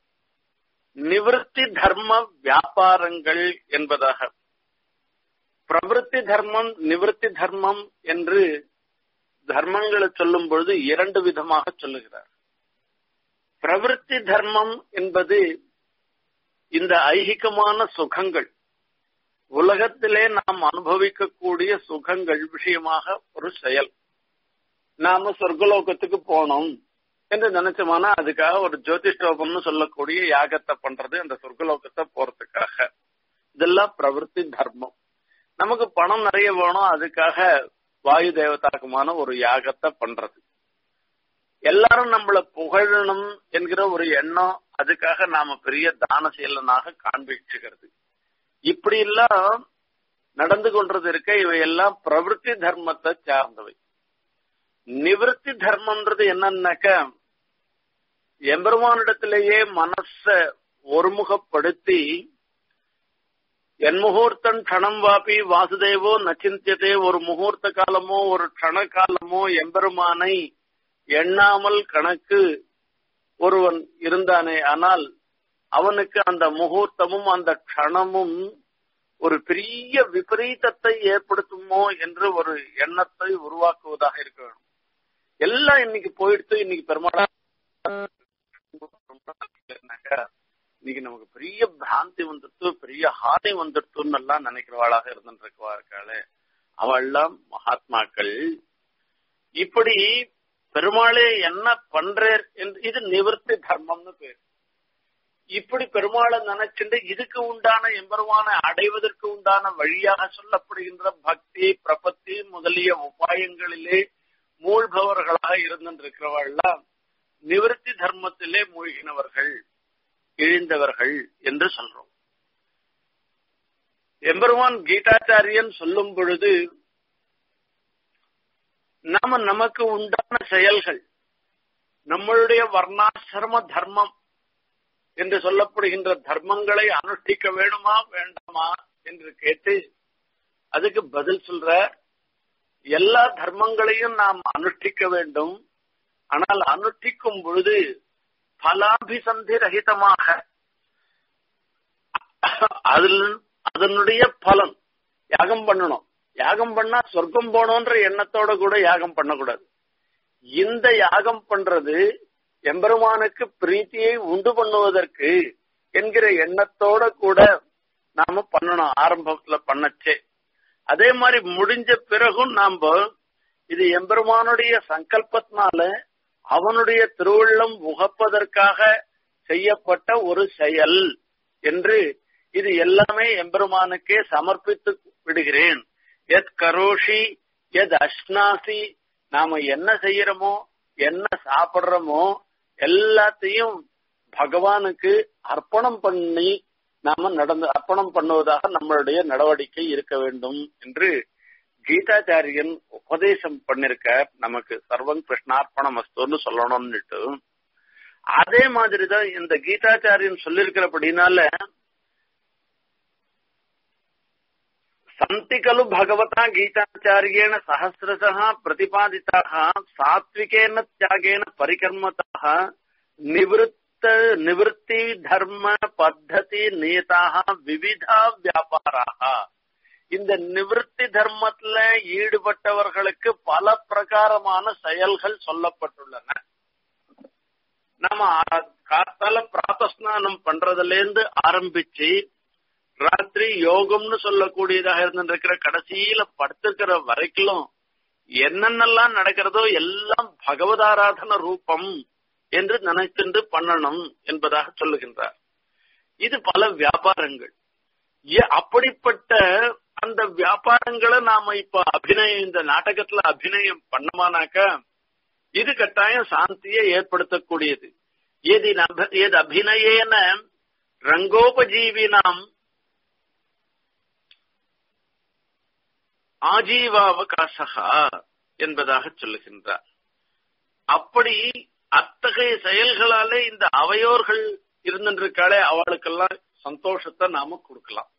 நிவத்தி தர்ம வியாபாரங்கள் என்பதாக பிரவருத்தி தர்மம் நிவர்த்தி தர்மம் என்று தர்மங்களை சொல்லும் பொழுது இரண்டு விதமாக சொல்லுகிறார் பிரவருத்தி தர்மம் என்பது இந்த ஐகிகமான சுகங்கள் உலகத்திலே நாம் அனுபவிக்கக்கூடிய சுகங்கள் விஷயமாக ஒரு செயல் நாம சொர்க்கலோகத்துக்கு போனோம் என்று நினைச்சோம்னா அதுக்காக ஒரு ஜோதிஷ்டோபம்னு சொல்லக்கூடிய யாகத்தை பண்றது அந்த சொர்க்கலோகத்தை போறதுக்காக இதெல்லாம் பிரவருத்தி தர்மம் நமக்கு பணம் நிறைய வேணும் அதுக்காக வாயு தேவதாக்குமான ஒரு யாகத்தை பண்றது எல்லாரும் நம்மள புகழணும் என்கிற ஒரு எண்ணம் அதுக்காக நாம பெரிய தான செயலனாக காண்பிச்சுக்கிறது இப்படி எல்லாம் நடந்து கொண்டது இருக்க இவையெல்லாம் பிரவருத்தி தர்மத்தை சார்ந்தவை நிவர்த்தி தர்மம்ன்றது என்னன்னாக்க எம்பெருமானிடத்திலேயே மனச ஒருமுகப்படுத்தி என் முகூர்த்தன் கணம் வாபி வாசுதேவோ நச்சிந்தியதே ஒரு முகூர்த்த காலமோ ஒரு கண காலமோ எம்பெருமானை எண்ணாமல் கணக்கு ஒருவன் இருந்தானே ஆனால் அவனுக்கு அந்த முகூர்த்தமும் அந்த க்ஷணமும் ஒரு பெரிய விபரீதத்தை ஏற்படுத்துமோ என்று ஒரு எண்ணத்தை உருவாக்குவதாக இருக்க வேண்டும் எல்லாம் இன்னைக்கு போயிடுத்து இன்னைக்கு பெருமாளா இன்னைக்கு நமக்கு பெரிய பிராந்தி வந்துடுத்து பெரிய ஹாதை வந்துடுத்துன்னு எல்லாம் நினைக்கிறவாளாக இருந்துருக்காளே அவள்லாம் மகாத்மாக்கள் இப்படி பெருமாளே என்ன பண்றேர் என்று இது நிவர்த்தி தர்மம்னு பேர் இப்படி பெருமாளை நினைச்சுட்டு இதுக்கு உண்டான எம்பெருமானை அடைவதற்கு உண்டான வழியாக சொல்லப்படுகின்ற பக்தி பிரபத்தி முதலிய உபாயங்களிலே மூழ்பவர்களாக இருந்திருக்கிறவர்கள்லாம் நிவர்த்தி தர்மத்திலே மூழ்கினவர்கள் இழிந்தவர்கள் என்று சொல்றோம் எம்பெருமான் கீதாச்சாரியன் சொல்லும் பொழுது நாம நமக்கு உண்டான செயல்கள் நம்மளுடைய வர்ணாசிரம தர்மம் என்று சொல்லப்படுகின்ற தர்மங்களை அனுஷ்டிக்க வேணுமா வேண்டாமா என்று கேட்டு அதுக்கு பதில் சொல்ற எல்லா தர்மங்களையும் நாம் அனுஷ்டிக்க வேண்டும் ஆனால் அனுஷ்டிக்கும் பொழுது பலாபிசந்தி ரகிதமாக அதில் அதனுடைய பலன் யாகம் பண்ணணும் யாகம் பண்ணா சொர்க்கம் போனோன்ற எண்ணத்தோட கூட யாகம் பண்ணக்கூடாது இந்த யாகம் பண்றது எம்பெருமானுக்கு பிரீத்தியை உண்டு பண்ணுவதற்கு என்கிற எண்ணத்தோட கூட நாம பண்ணணும் ஆரம்பத்துல பண்ணச்சே அதே மாதிரி முடிஞ்ச பிறகும் நாம இது எம்பெருமானுடைய சங்கல்பத்தினால அவனுடைய திருவுள்ளம் உகப்பதற்காக செய்யப்பட்ட ஒரு செயல் என்று இது எல்லாமே எம்பெருமானுக்கே சமர்ப்பித்து விடுகிறேன் எத் கரோஷி எத் அஷ்னாசி நாம என்ன செய்யறோமோ என்ன சாப்பிடுறோமோ எல்லாத்தையும் பகவானுக்கு அர்ப்பணம் பண்ணி நாம நடந்து அர்ப்பணம் பண்ணுவதாக நம்மளுடைய நடவடிக்கை இருக்க வேண்டும் என்று கீதாச்சாரியன் உபதேசம் பண்ணிருக்க நமக்கு சர்வம் கிருஷ்ணார்ப்பணம் அஸ்தோன்னு சொல்லணும்னுட்டு அதே மாதிரிதான் இந்த கீதாச்சாரியன் சொல்லிருக்கிறபடினால சந்தி கலு பகவதா கீதாச்சாரியேன சஹசிரசः பிரதிபாதிதாக சாத்விகேன தியாகேன பரிகர்மதாக நிவృత్త நிவృత్తి தர்ம பத்ததி நியதாக விவிதா வியாபாராக இந்த நிவൃత్తి தர்மத்துல ஈடுபட்டவர்களுக்கு பல பிரகாரமான செயல்கள் சொல்லப்பட்டுள்ளன நம்ம காத்தால பிராத்தஸ்நானம் பண்றதுல இருந்து ஆரம்பிச்சு ராத்திரி யோகம்னு சொல்லக்கூடியதாக இருந்திருக்கிற கடைசியில படுத்திருக்கிற வரைக்கும் என்னென்னலாம் நடக்கிறதோ எல்லாம் பகவதாராதன ரூபம் என்று நினைத்துண்டு பண்ணணும் என்பதாக சொல்லுகின்றார் இது பல வியாபாரங்கள் அப்படிப்பட்ட அந்த வியாபாரங்களை நாம இப்ப அபிநயம் இந்த நாடகத்துல அபிநயம் பண்ணமானாக்க இது கட்டாயம் சாந்தியை ஏற்படுத்தக்கூடியது எது எது அபிநயேன ரங்கோபஜீவினாம் ஆஜீவாவகாசகா என்பதாக சொல்லுகின்றார் அப்படி அத்தகைய செயல்களாலே இந்த அவையோர்கள் இருந்திருக்காளே அவளுக்கெல்லாம் சந்தோஷத்தை நாம கொடுக்கலாம்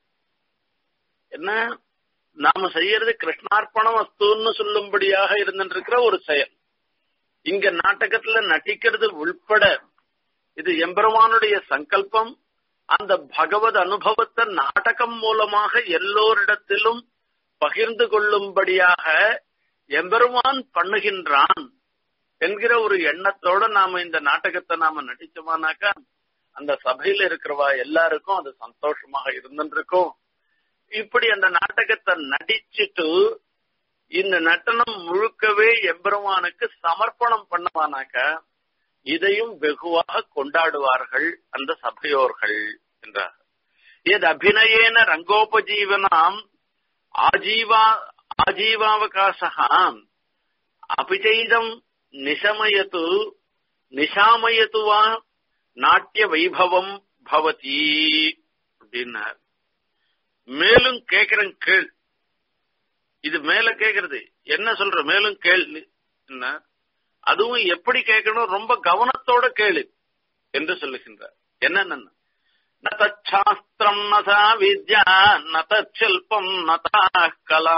என்ன நாம செய்யறது கிருஷ்ணார்ப்பணம் வஸ்துன்னு சொல்லும்படியாக இருந்திருக்கிற ஒரு செயல் இங்க நாடகத்துல நடிக்கிறது உள்பட இது எம்பெருமானுடைய சங்கல்பம் அந்த பகவத் அனுபவத்தை நாடகம் மூலமாக எல்லோரிடத்திலும் பகிர்ந்து கொள்ளும்படியாக எம்பெருமான் பண்ணுகின்றான் என்கிற ஒரு எண்ணத்தோட நாம இந்த நாடகத்தை நாம நடிச்சோமானாக்கா அந்த சபையில இருக்கிறவா எல்லாருக்கும் அது சந்தோஷமாக இருந்துருக்கும் இப்படி அந்த நாடகத்தை நடிச்சுட்டு இந்த நட்டனம் முழுக்கவே எம்பெருமானுக்கு சமர்ப்பணம் பண்ணவானாக்க இதையும் வெகுவாக கொண்டாடுவார்கள் அந்த சபையோர்கள் என்றார் எது அபிநயேன ரங்கோபஜீவனாம் ஆஜீவா ஆஜீவாவகாசகாம் அபிச்சைதம் நிசமயத்து நிசாமயத்து வா நாட்டிய வைபவம் பவதி அப்படின்னார் மேலும் கேக்குறேன் கேள் இது மேல கேக்குறது என்ன சொல்ற மேலும் கேள் என்ன அதுவும் எப்படி கேட்கணும் ரொம்ப கவனத்தோட கேளு என்று சொல்லுகின்றார் என்னென்ன ந தச்சாஸ்திரம் நதா வித்யா ந தச்சில்பம் நதா கலா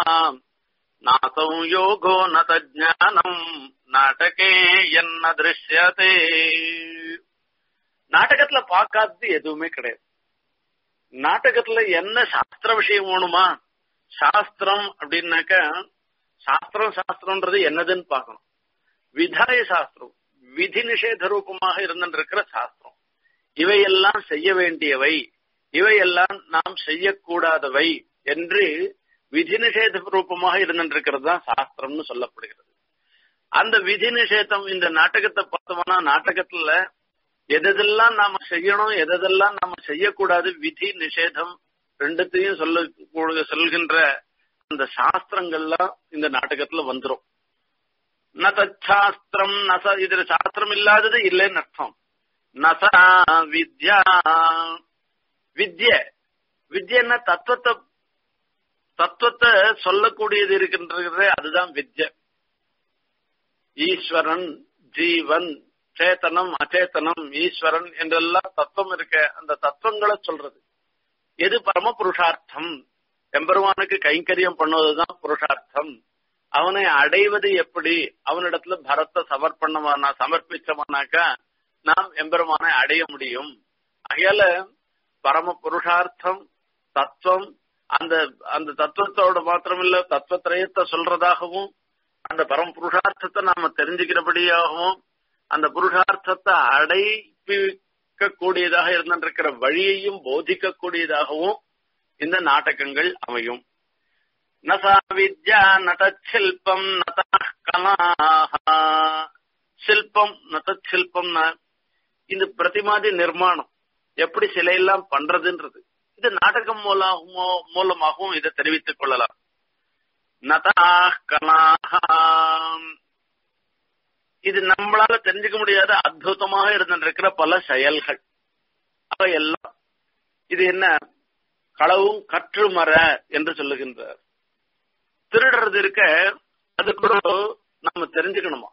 நாசௌ யோகோ ந தஜானம் நாடகே என்ன திருஷ்யதே நாடகத்துல பார்க்காதது எதுவுமே கிடையாது நாடகத்துல என்ன சாஸ்திர விஷயம் வேணுமா சாஸ்திரம் அப்படின்னாக்க சாஸ்திரம் சாஸ்திரம்ன்றது என்னதுன்னு பார்க்கணும் விதாய சாஸ்திரம் விதி நிஷேத ரூபமாக இருந்திருக்கிற சாஸ்திரம் இவையெல்லாம் செய்ய வேண்டியவை இவையெல்லாம் நாம் செய்யக்கூடாதவை என்று விதி நிஷேத ரூபமாக இருந்திருக்கிறது தான் சாஸ்திரம்னு சொல்லப்படுகிறது அந்த விதி நிஷேதம் இந்த நாடகத்தை பார்த்தோம்னா நாடகத்துல எதெல்லாம் நாம செய்யணும் எதெல்லாம் நாம செய்யக்கூடாது விதி நிஷேதம் ரெண்டுத்தையும் சொல்ல சொல்கின்ற அந்த சாஸ்திரங்கள்லாம் இந்த நாடகத்துல வந்துரும் ந தச்சாஸ்திரம் நச இதுல சாஸ்திரம் இல்லாதது இல்லைன்னு அர்த்தம் நசா வித்யா வித்ய வித்யன்னா தத்துவத்தை தத்துவத்தை சொல்லக்கூடியது இருக்கின்றது அதுதான் வித்ய ஈஸ்வரன் ஜீவன் சேத்தனம் அச்சேத்தனம் ஈஸ்வரன் என்றெல்லாம் தத்துவம் இருக்க அந்த தத்துவங்களை சொல்றது எது பரம புருஷார்த்தம் எம்பெருமானுக்கு கைங்கரியம் பண்ணுவதுதான் புருஷார்த்தம் அவனை அடைவது எப்படி அவனிடத்துல பரத்தை சமர்ப்பணமானா சமர்ப்பிச்சோம்னாக்கா நாம் எம்பெருமானை அடைய முடியும் அகையால பரம புருஷார்த்தம் தத்துவம் அந்த அந்த தத்துவத்தோட மாத்திரமில்ல தத்துவத்திரயத்தை சொல்றதாகவும் அந்த பரம புருஷார்த்தத்தை நாம தெரிஞ்சுக்கிறபடியாகவும் அந்த புருஷார்த்தத்தை அடைப்பிக்க கூடியதாக இருந்திருக்கிற வழியையும் போதிக்க கூடியதாகவும் இந்த நாடகங்கள் அமையும் நசா வித்யா நதச்சில்பம் நத கலாஹா சில்பம் நதச்சில்பம்னா இந்த பிரதிமாதி நிர்மாணம் எப்படி சிலையெல்லாம் பண்றதுன்றது இது நாடகம் மூலமோ மூலமாகவும் இதை தெரிவித்துக் கொள்ளலாம் நதா கலாஹாம் இது நம்மளால தெரிஞ்சுக்க முடியாத அற்புதமாக இருந்திருக்கிற பல செயல்கள் அவை எல்லாம் இது என்ன களவும் கற்றுமர என்று சொல்லுகின்றார் திருடுறது இருக்க அது கூட நம்ம தெரிஞ்சுக்கணுமா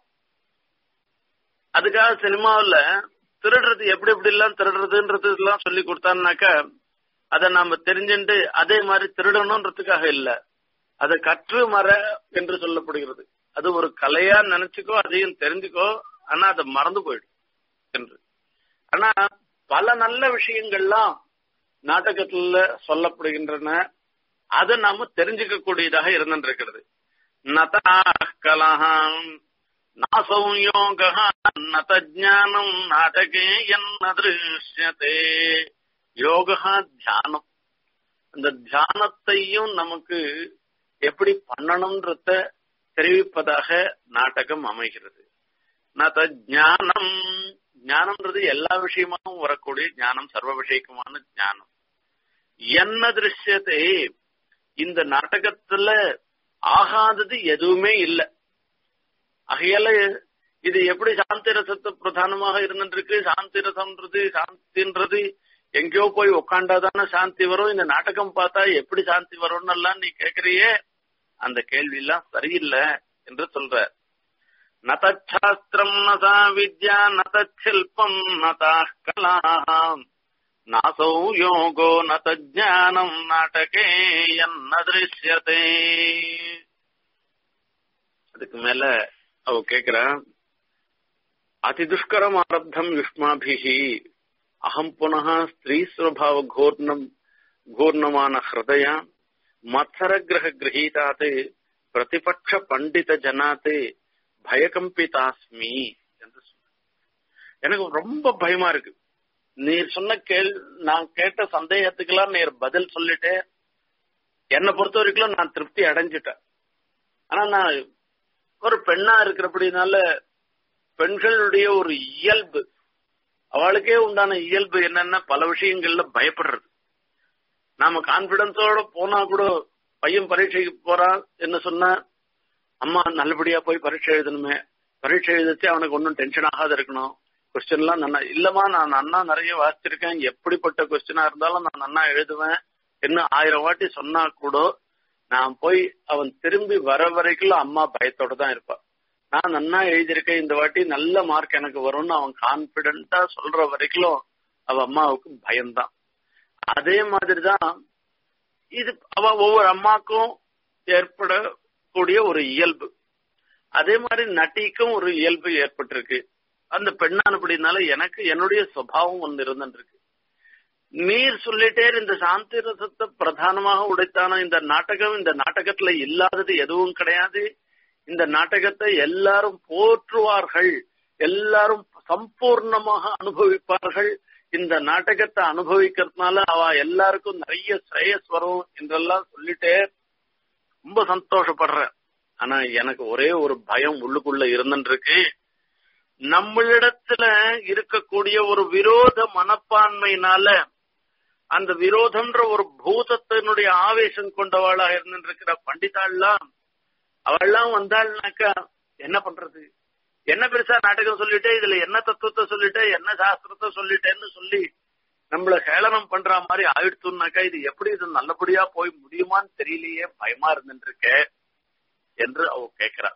அதுக்காக சினிமாவில் திருடுறது எப்படி எப்படி எல்லாம் திருடுறதுன்றது எல்லாம் சொல்லி கொடுத்தான்னாக்க அதை நாம தெரிஞ்சுட்டு அதே மாதிரி திருடணும்ன்றதுக்காக இல்ல அதை கற்று மர என்று சொல்லப்படுகிறது அது ஒரு கலையா நினைச்சுக்கோ அதையும் தெரிஞ்சுக்கோ ஆனா அதை மறந்து போயிடும் என்று ஆனா பல நல்ல விஷயங்கள்லாம் நாடகத்துல சொல்லப்படுகின்றன அதை நாம தெரிஞ்சுக்க கூடியதாக இருந்திருக்கிறது நதா கலஹாம் நாசம் யோக நத ஜானம் நாடகே என்ன திருஷ்யதே யோகா தியானம் அந்த தியானத்தையும் நமக்கு எப்படி பண்ணணும்ன்றத தெரிவிப்பதாக நாடகம் அமைகிறது நத ஞானம் ஞானம்ன்றது எல்லா விஷயமாகவும் வரக்கூடிய ஞானம் சர்வ விஷயக்குமான ஞானம் என்ன திருஷ்யத்தை இந்த நாடகத்துல ஆகாதது எதுவுமே இல்லை ஆகையால இது எப்படி சாந்தி ரசத்து பிரதானமாக இருந்துருக்கு சாந்தி ரசம்ன்றது சாந்தின்றது எங்கேயோ போய் உக்காண்டாதானே சாந்தி வரும் இந்த நாடகம் பார்த்தா எப்படி சாந்தி வரும்னு எல்லாம் நீ கேக்குறியே அந்த கேள்வி எல்லாம் சரியில்லை என்று சொல்ற நதாஸ்திரம் நதா வித்யா நதச்சில்பம் நதா கலாம் நாசௌ யோகோ நத ஜானம் நாடகே என்ன திருஷ்யதே அதுக்கு மேல அவ கேக்குறான் அதிதுஷ்கரம் ஆரப்தம் யுஷ்மாபிஹி அகம் புனः ஸ்திரீ ஸ்வபாவ घोर्णம் घूर्णமான ஹிருதய மத்சரகிரக கிரகீதாத் பிரதிபக்ஷ பண்டித ஜனாத் பயகம்பிதாஸ்மி என்று சொன்னார் எனக்கு ரொம்ப பயமா இருக்கு நீர் சொன்ன கேள் நான் கேட்ட சந்தேகத்துக்கெல்லாம் நீர் பதில் சொல்லிட்டு என்னை பொறுத்த வரைக்கும் நான் திருப்தி அடைஞ்சிட்டேன் ஆனா நான் ஒரு பெண்ணா இருக்கிறபடினால பெண்களுடைய ஒரு இயல்பு அவளுக்கே உண்டான இயல்பு என்னன்னா பல விஷயங்கள்ல பயப்படுறது நாம கான்பிடன்ஸோட போனா கூட பையன் பரீட்சைக்கு போறான் என்ன சொன்னா அம்மா நல்லபடியா போய் பரீட்சை எழுதணுமே பரீட்சை எழுதிச்சு அவனுக்கு ஒன்றும் டென்ஷன் ஆகாத இருக்கணும் கொஸ்டின் எல்லாம் நன்னா இல்லம்மா நான் நன்னா நிறைய வாசிச்சிருக்கேன் எப்படிப்பட்ட கொஸ்டினா இருந்தாலும் நான் நன்னா எழுதுவேன் இன்னும் ஆயிரம் வாட்டி சொன்னா கூட நான் போய் அவன் திரும்பி வர வரைக்கும் அம்மா பயத்தோட தான் இருப்பான் நான் நன்னா எழுதியிருக்கேன் இந்த வாட்டி நல்ல மார்க் எனக்கு வரும்னு அவன் கான்பிடண்டா சொல்ற வரைக்கும் அவ அம்மாவுக்கு பயம்தான் அதே மாதிரிதான் இது அவ ஒவ்வொரு அம்மாக்கும் ஏற்படக்கூடிய ஒரு இயல்பு அதே மாதிரி நட்டிக்கும் ஒரு இயல்பு ஏற்பட்டிருக்கு அந்த பெண்ணானபடினால எனக்கு என்னுடைய சுவாவம் ஒன்று இருந்துருக்கு நீர் சொல்லிட்டே இந்த சாந்தி ரசத்தை பிரதானமாக உடைத்தான இந்த நாடகம் இந்த நாடகத்துல இல்லாதது எதுவும் கிடையாது இந்த நாடகத்தை எல்லாரும் போற்றுவார்கள் எல்லாரும் சம்பூர்ணமாக அனுபவிப்பார்கள் இந்த நாடகத்தை அனுபவிக்கிறதுனால அவ எல்லாருக்கும் நிறைய ஸ்ரேயஸ் வரும் என்றெல்லாம் சொல்லிட்டே ரொம்ப சந்தோஷப்படுறேன் ஆனா எனக்கு ஒரே ஒரு பயம் உள்ளுக்குள்ள இருந்துருக்கு நம்மளிடத்துல இருக்கக்கூடிய ஒரு விரோத மனப்பான்மையினால அந்த விரோதம்ன்ற ஒரு பூதத்தினுடைய ஆவேசம் கொண்டவாளா இருந்துருக்கிற பண்டிதாள்லாம் அவள்லாம் வந்தாள்னாக்கா என்ன பண்றது என்ன பெருசா நாடகம் சொல்லிட்டே இதுல என்ன தத்துவத்தை சொல்லிட்டே என்ன சாஸ்திரத்தை சொல்லிட்டேன்னு சொல்லி நம்மள கேளனம் பண்ற மாதிரி ஆயிடுத்துனாக்கா இது எப்படி இது நல்லபடியா போய் முடியுமான்னு தெரியலையே பயமா இருந்துருக்க என்று அவ கேட்கிறா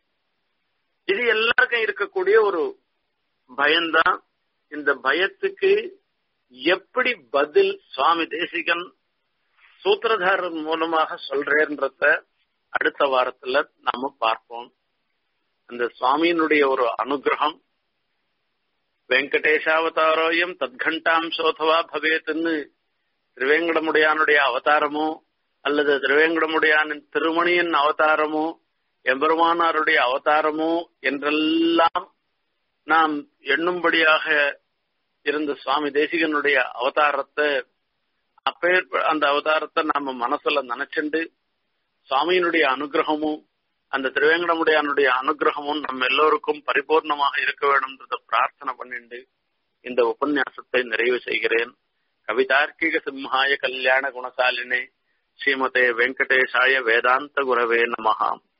இது எல்லாருக்கும் இருக்கக்கூடிய ஒரு பயம்தான் இந்த பயத்துக்கு எப்படி பதில் சுவாமி தேசிகன் சூத்திரதாரர் மூலமாக சொல்றேன்றத அடுத்த வாரத்துல நாம பார்ப்போம் அந்த சுவாமியினுடைய ஒரு அனுகிரகம் வெங்கடேஷாவதாரோயம் தத்கண்டாம்சோதவா பவேத்னு திருவேங்கடமுடையானுடைய அவதாரமோ அல்லது திருவேங்கடமுடையானின் திருமணியின் அவதாரமோ எம்பெருமானாருடைய அவதாரமோ என்றெல்லாம் நாம் எண்ணும்படியாக இருந்த சுவாமி தேசிகனுடைய அவதாரத்தை அப்பேர் அந்த அவதாரத்தை நாம மனசுல நினைச்சுண்டு சுவாமியினுடைய அனுகிரகமும் அந்த திருவேங்கடமுடையானுடைய அனுகிரகமும் நம்ம எல்லோருக்கும் பரிபூர்ணமாக இருக்க வேண்டும்ன்றத பிரார்த்தனை பண்ணிண்டு இந்த உபன்யாசத்தை நிறைவு செய்கிறேன் கவிதார்க்கிக சிம்ஹாய கல்யாண குணசாலினே ஸ்ரீமதே வெங்கடேஷாய வேதாந்த குரவே நமகாம்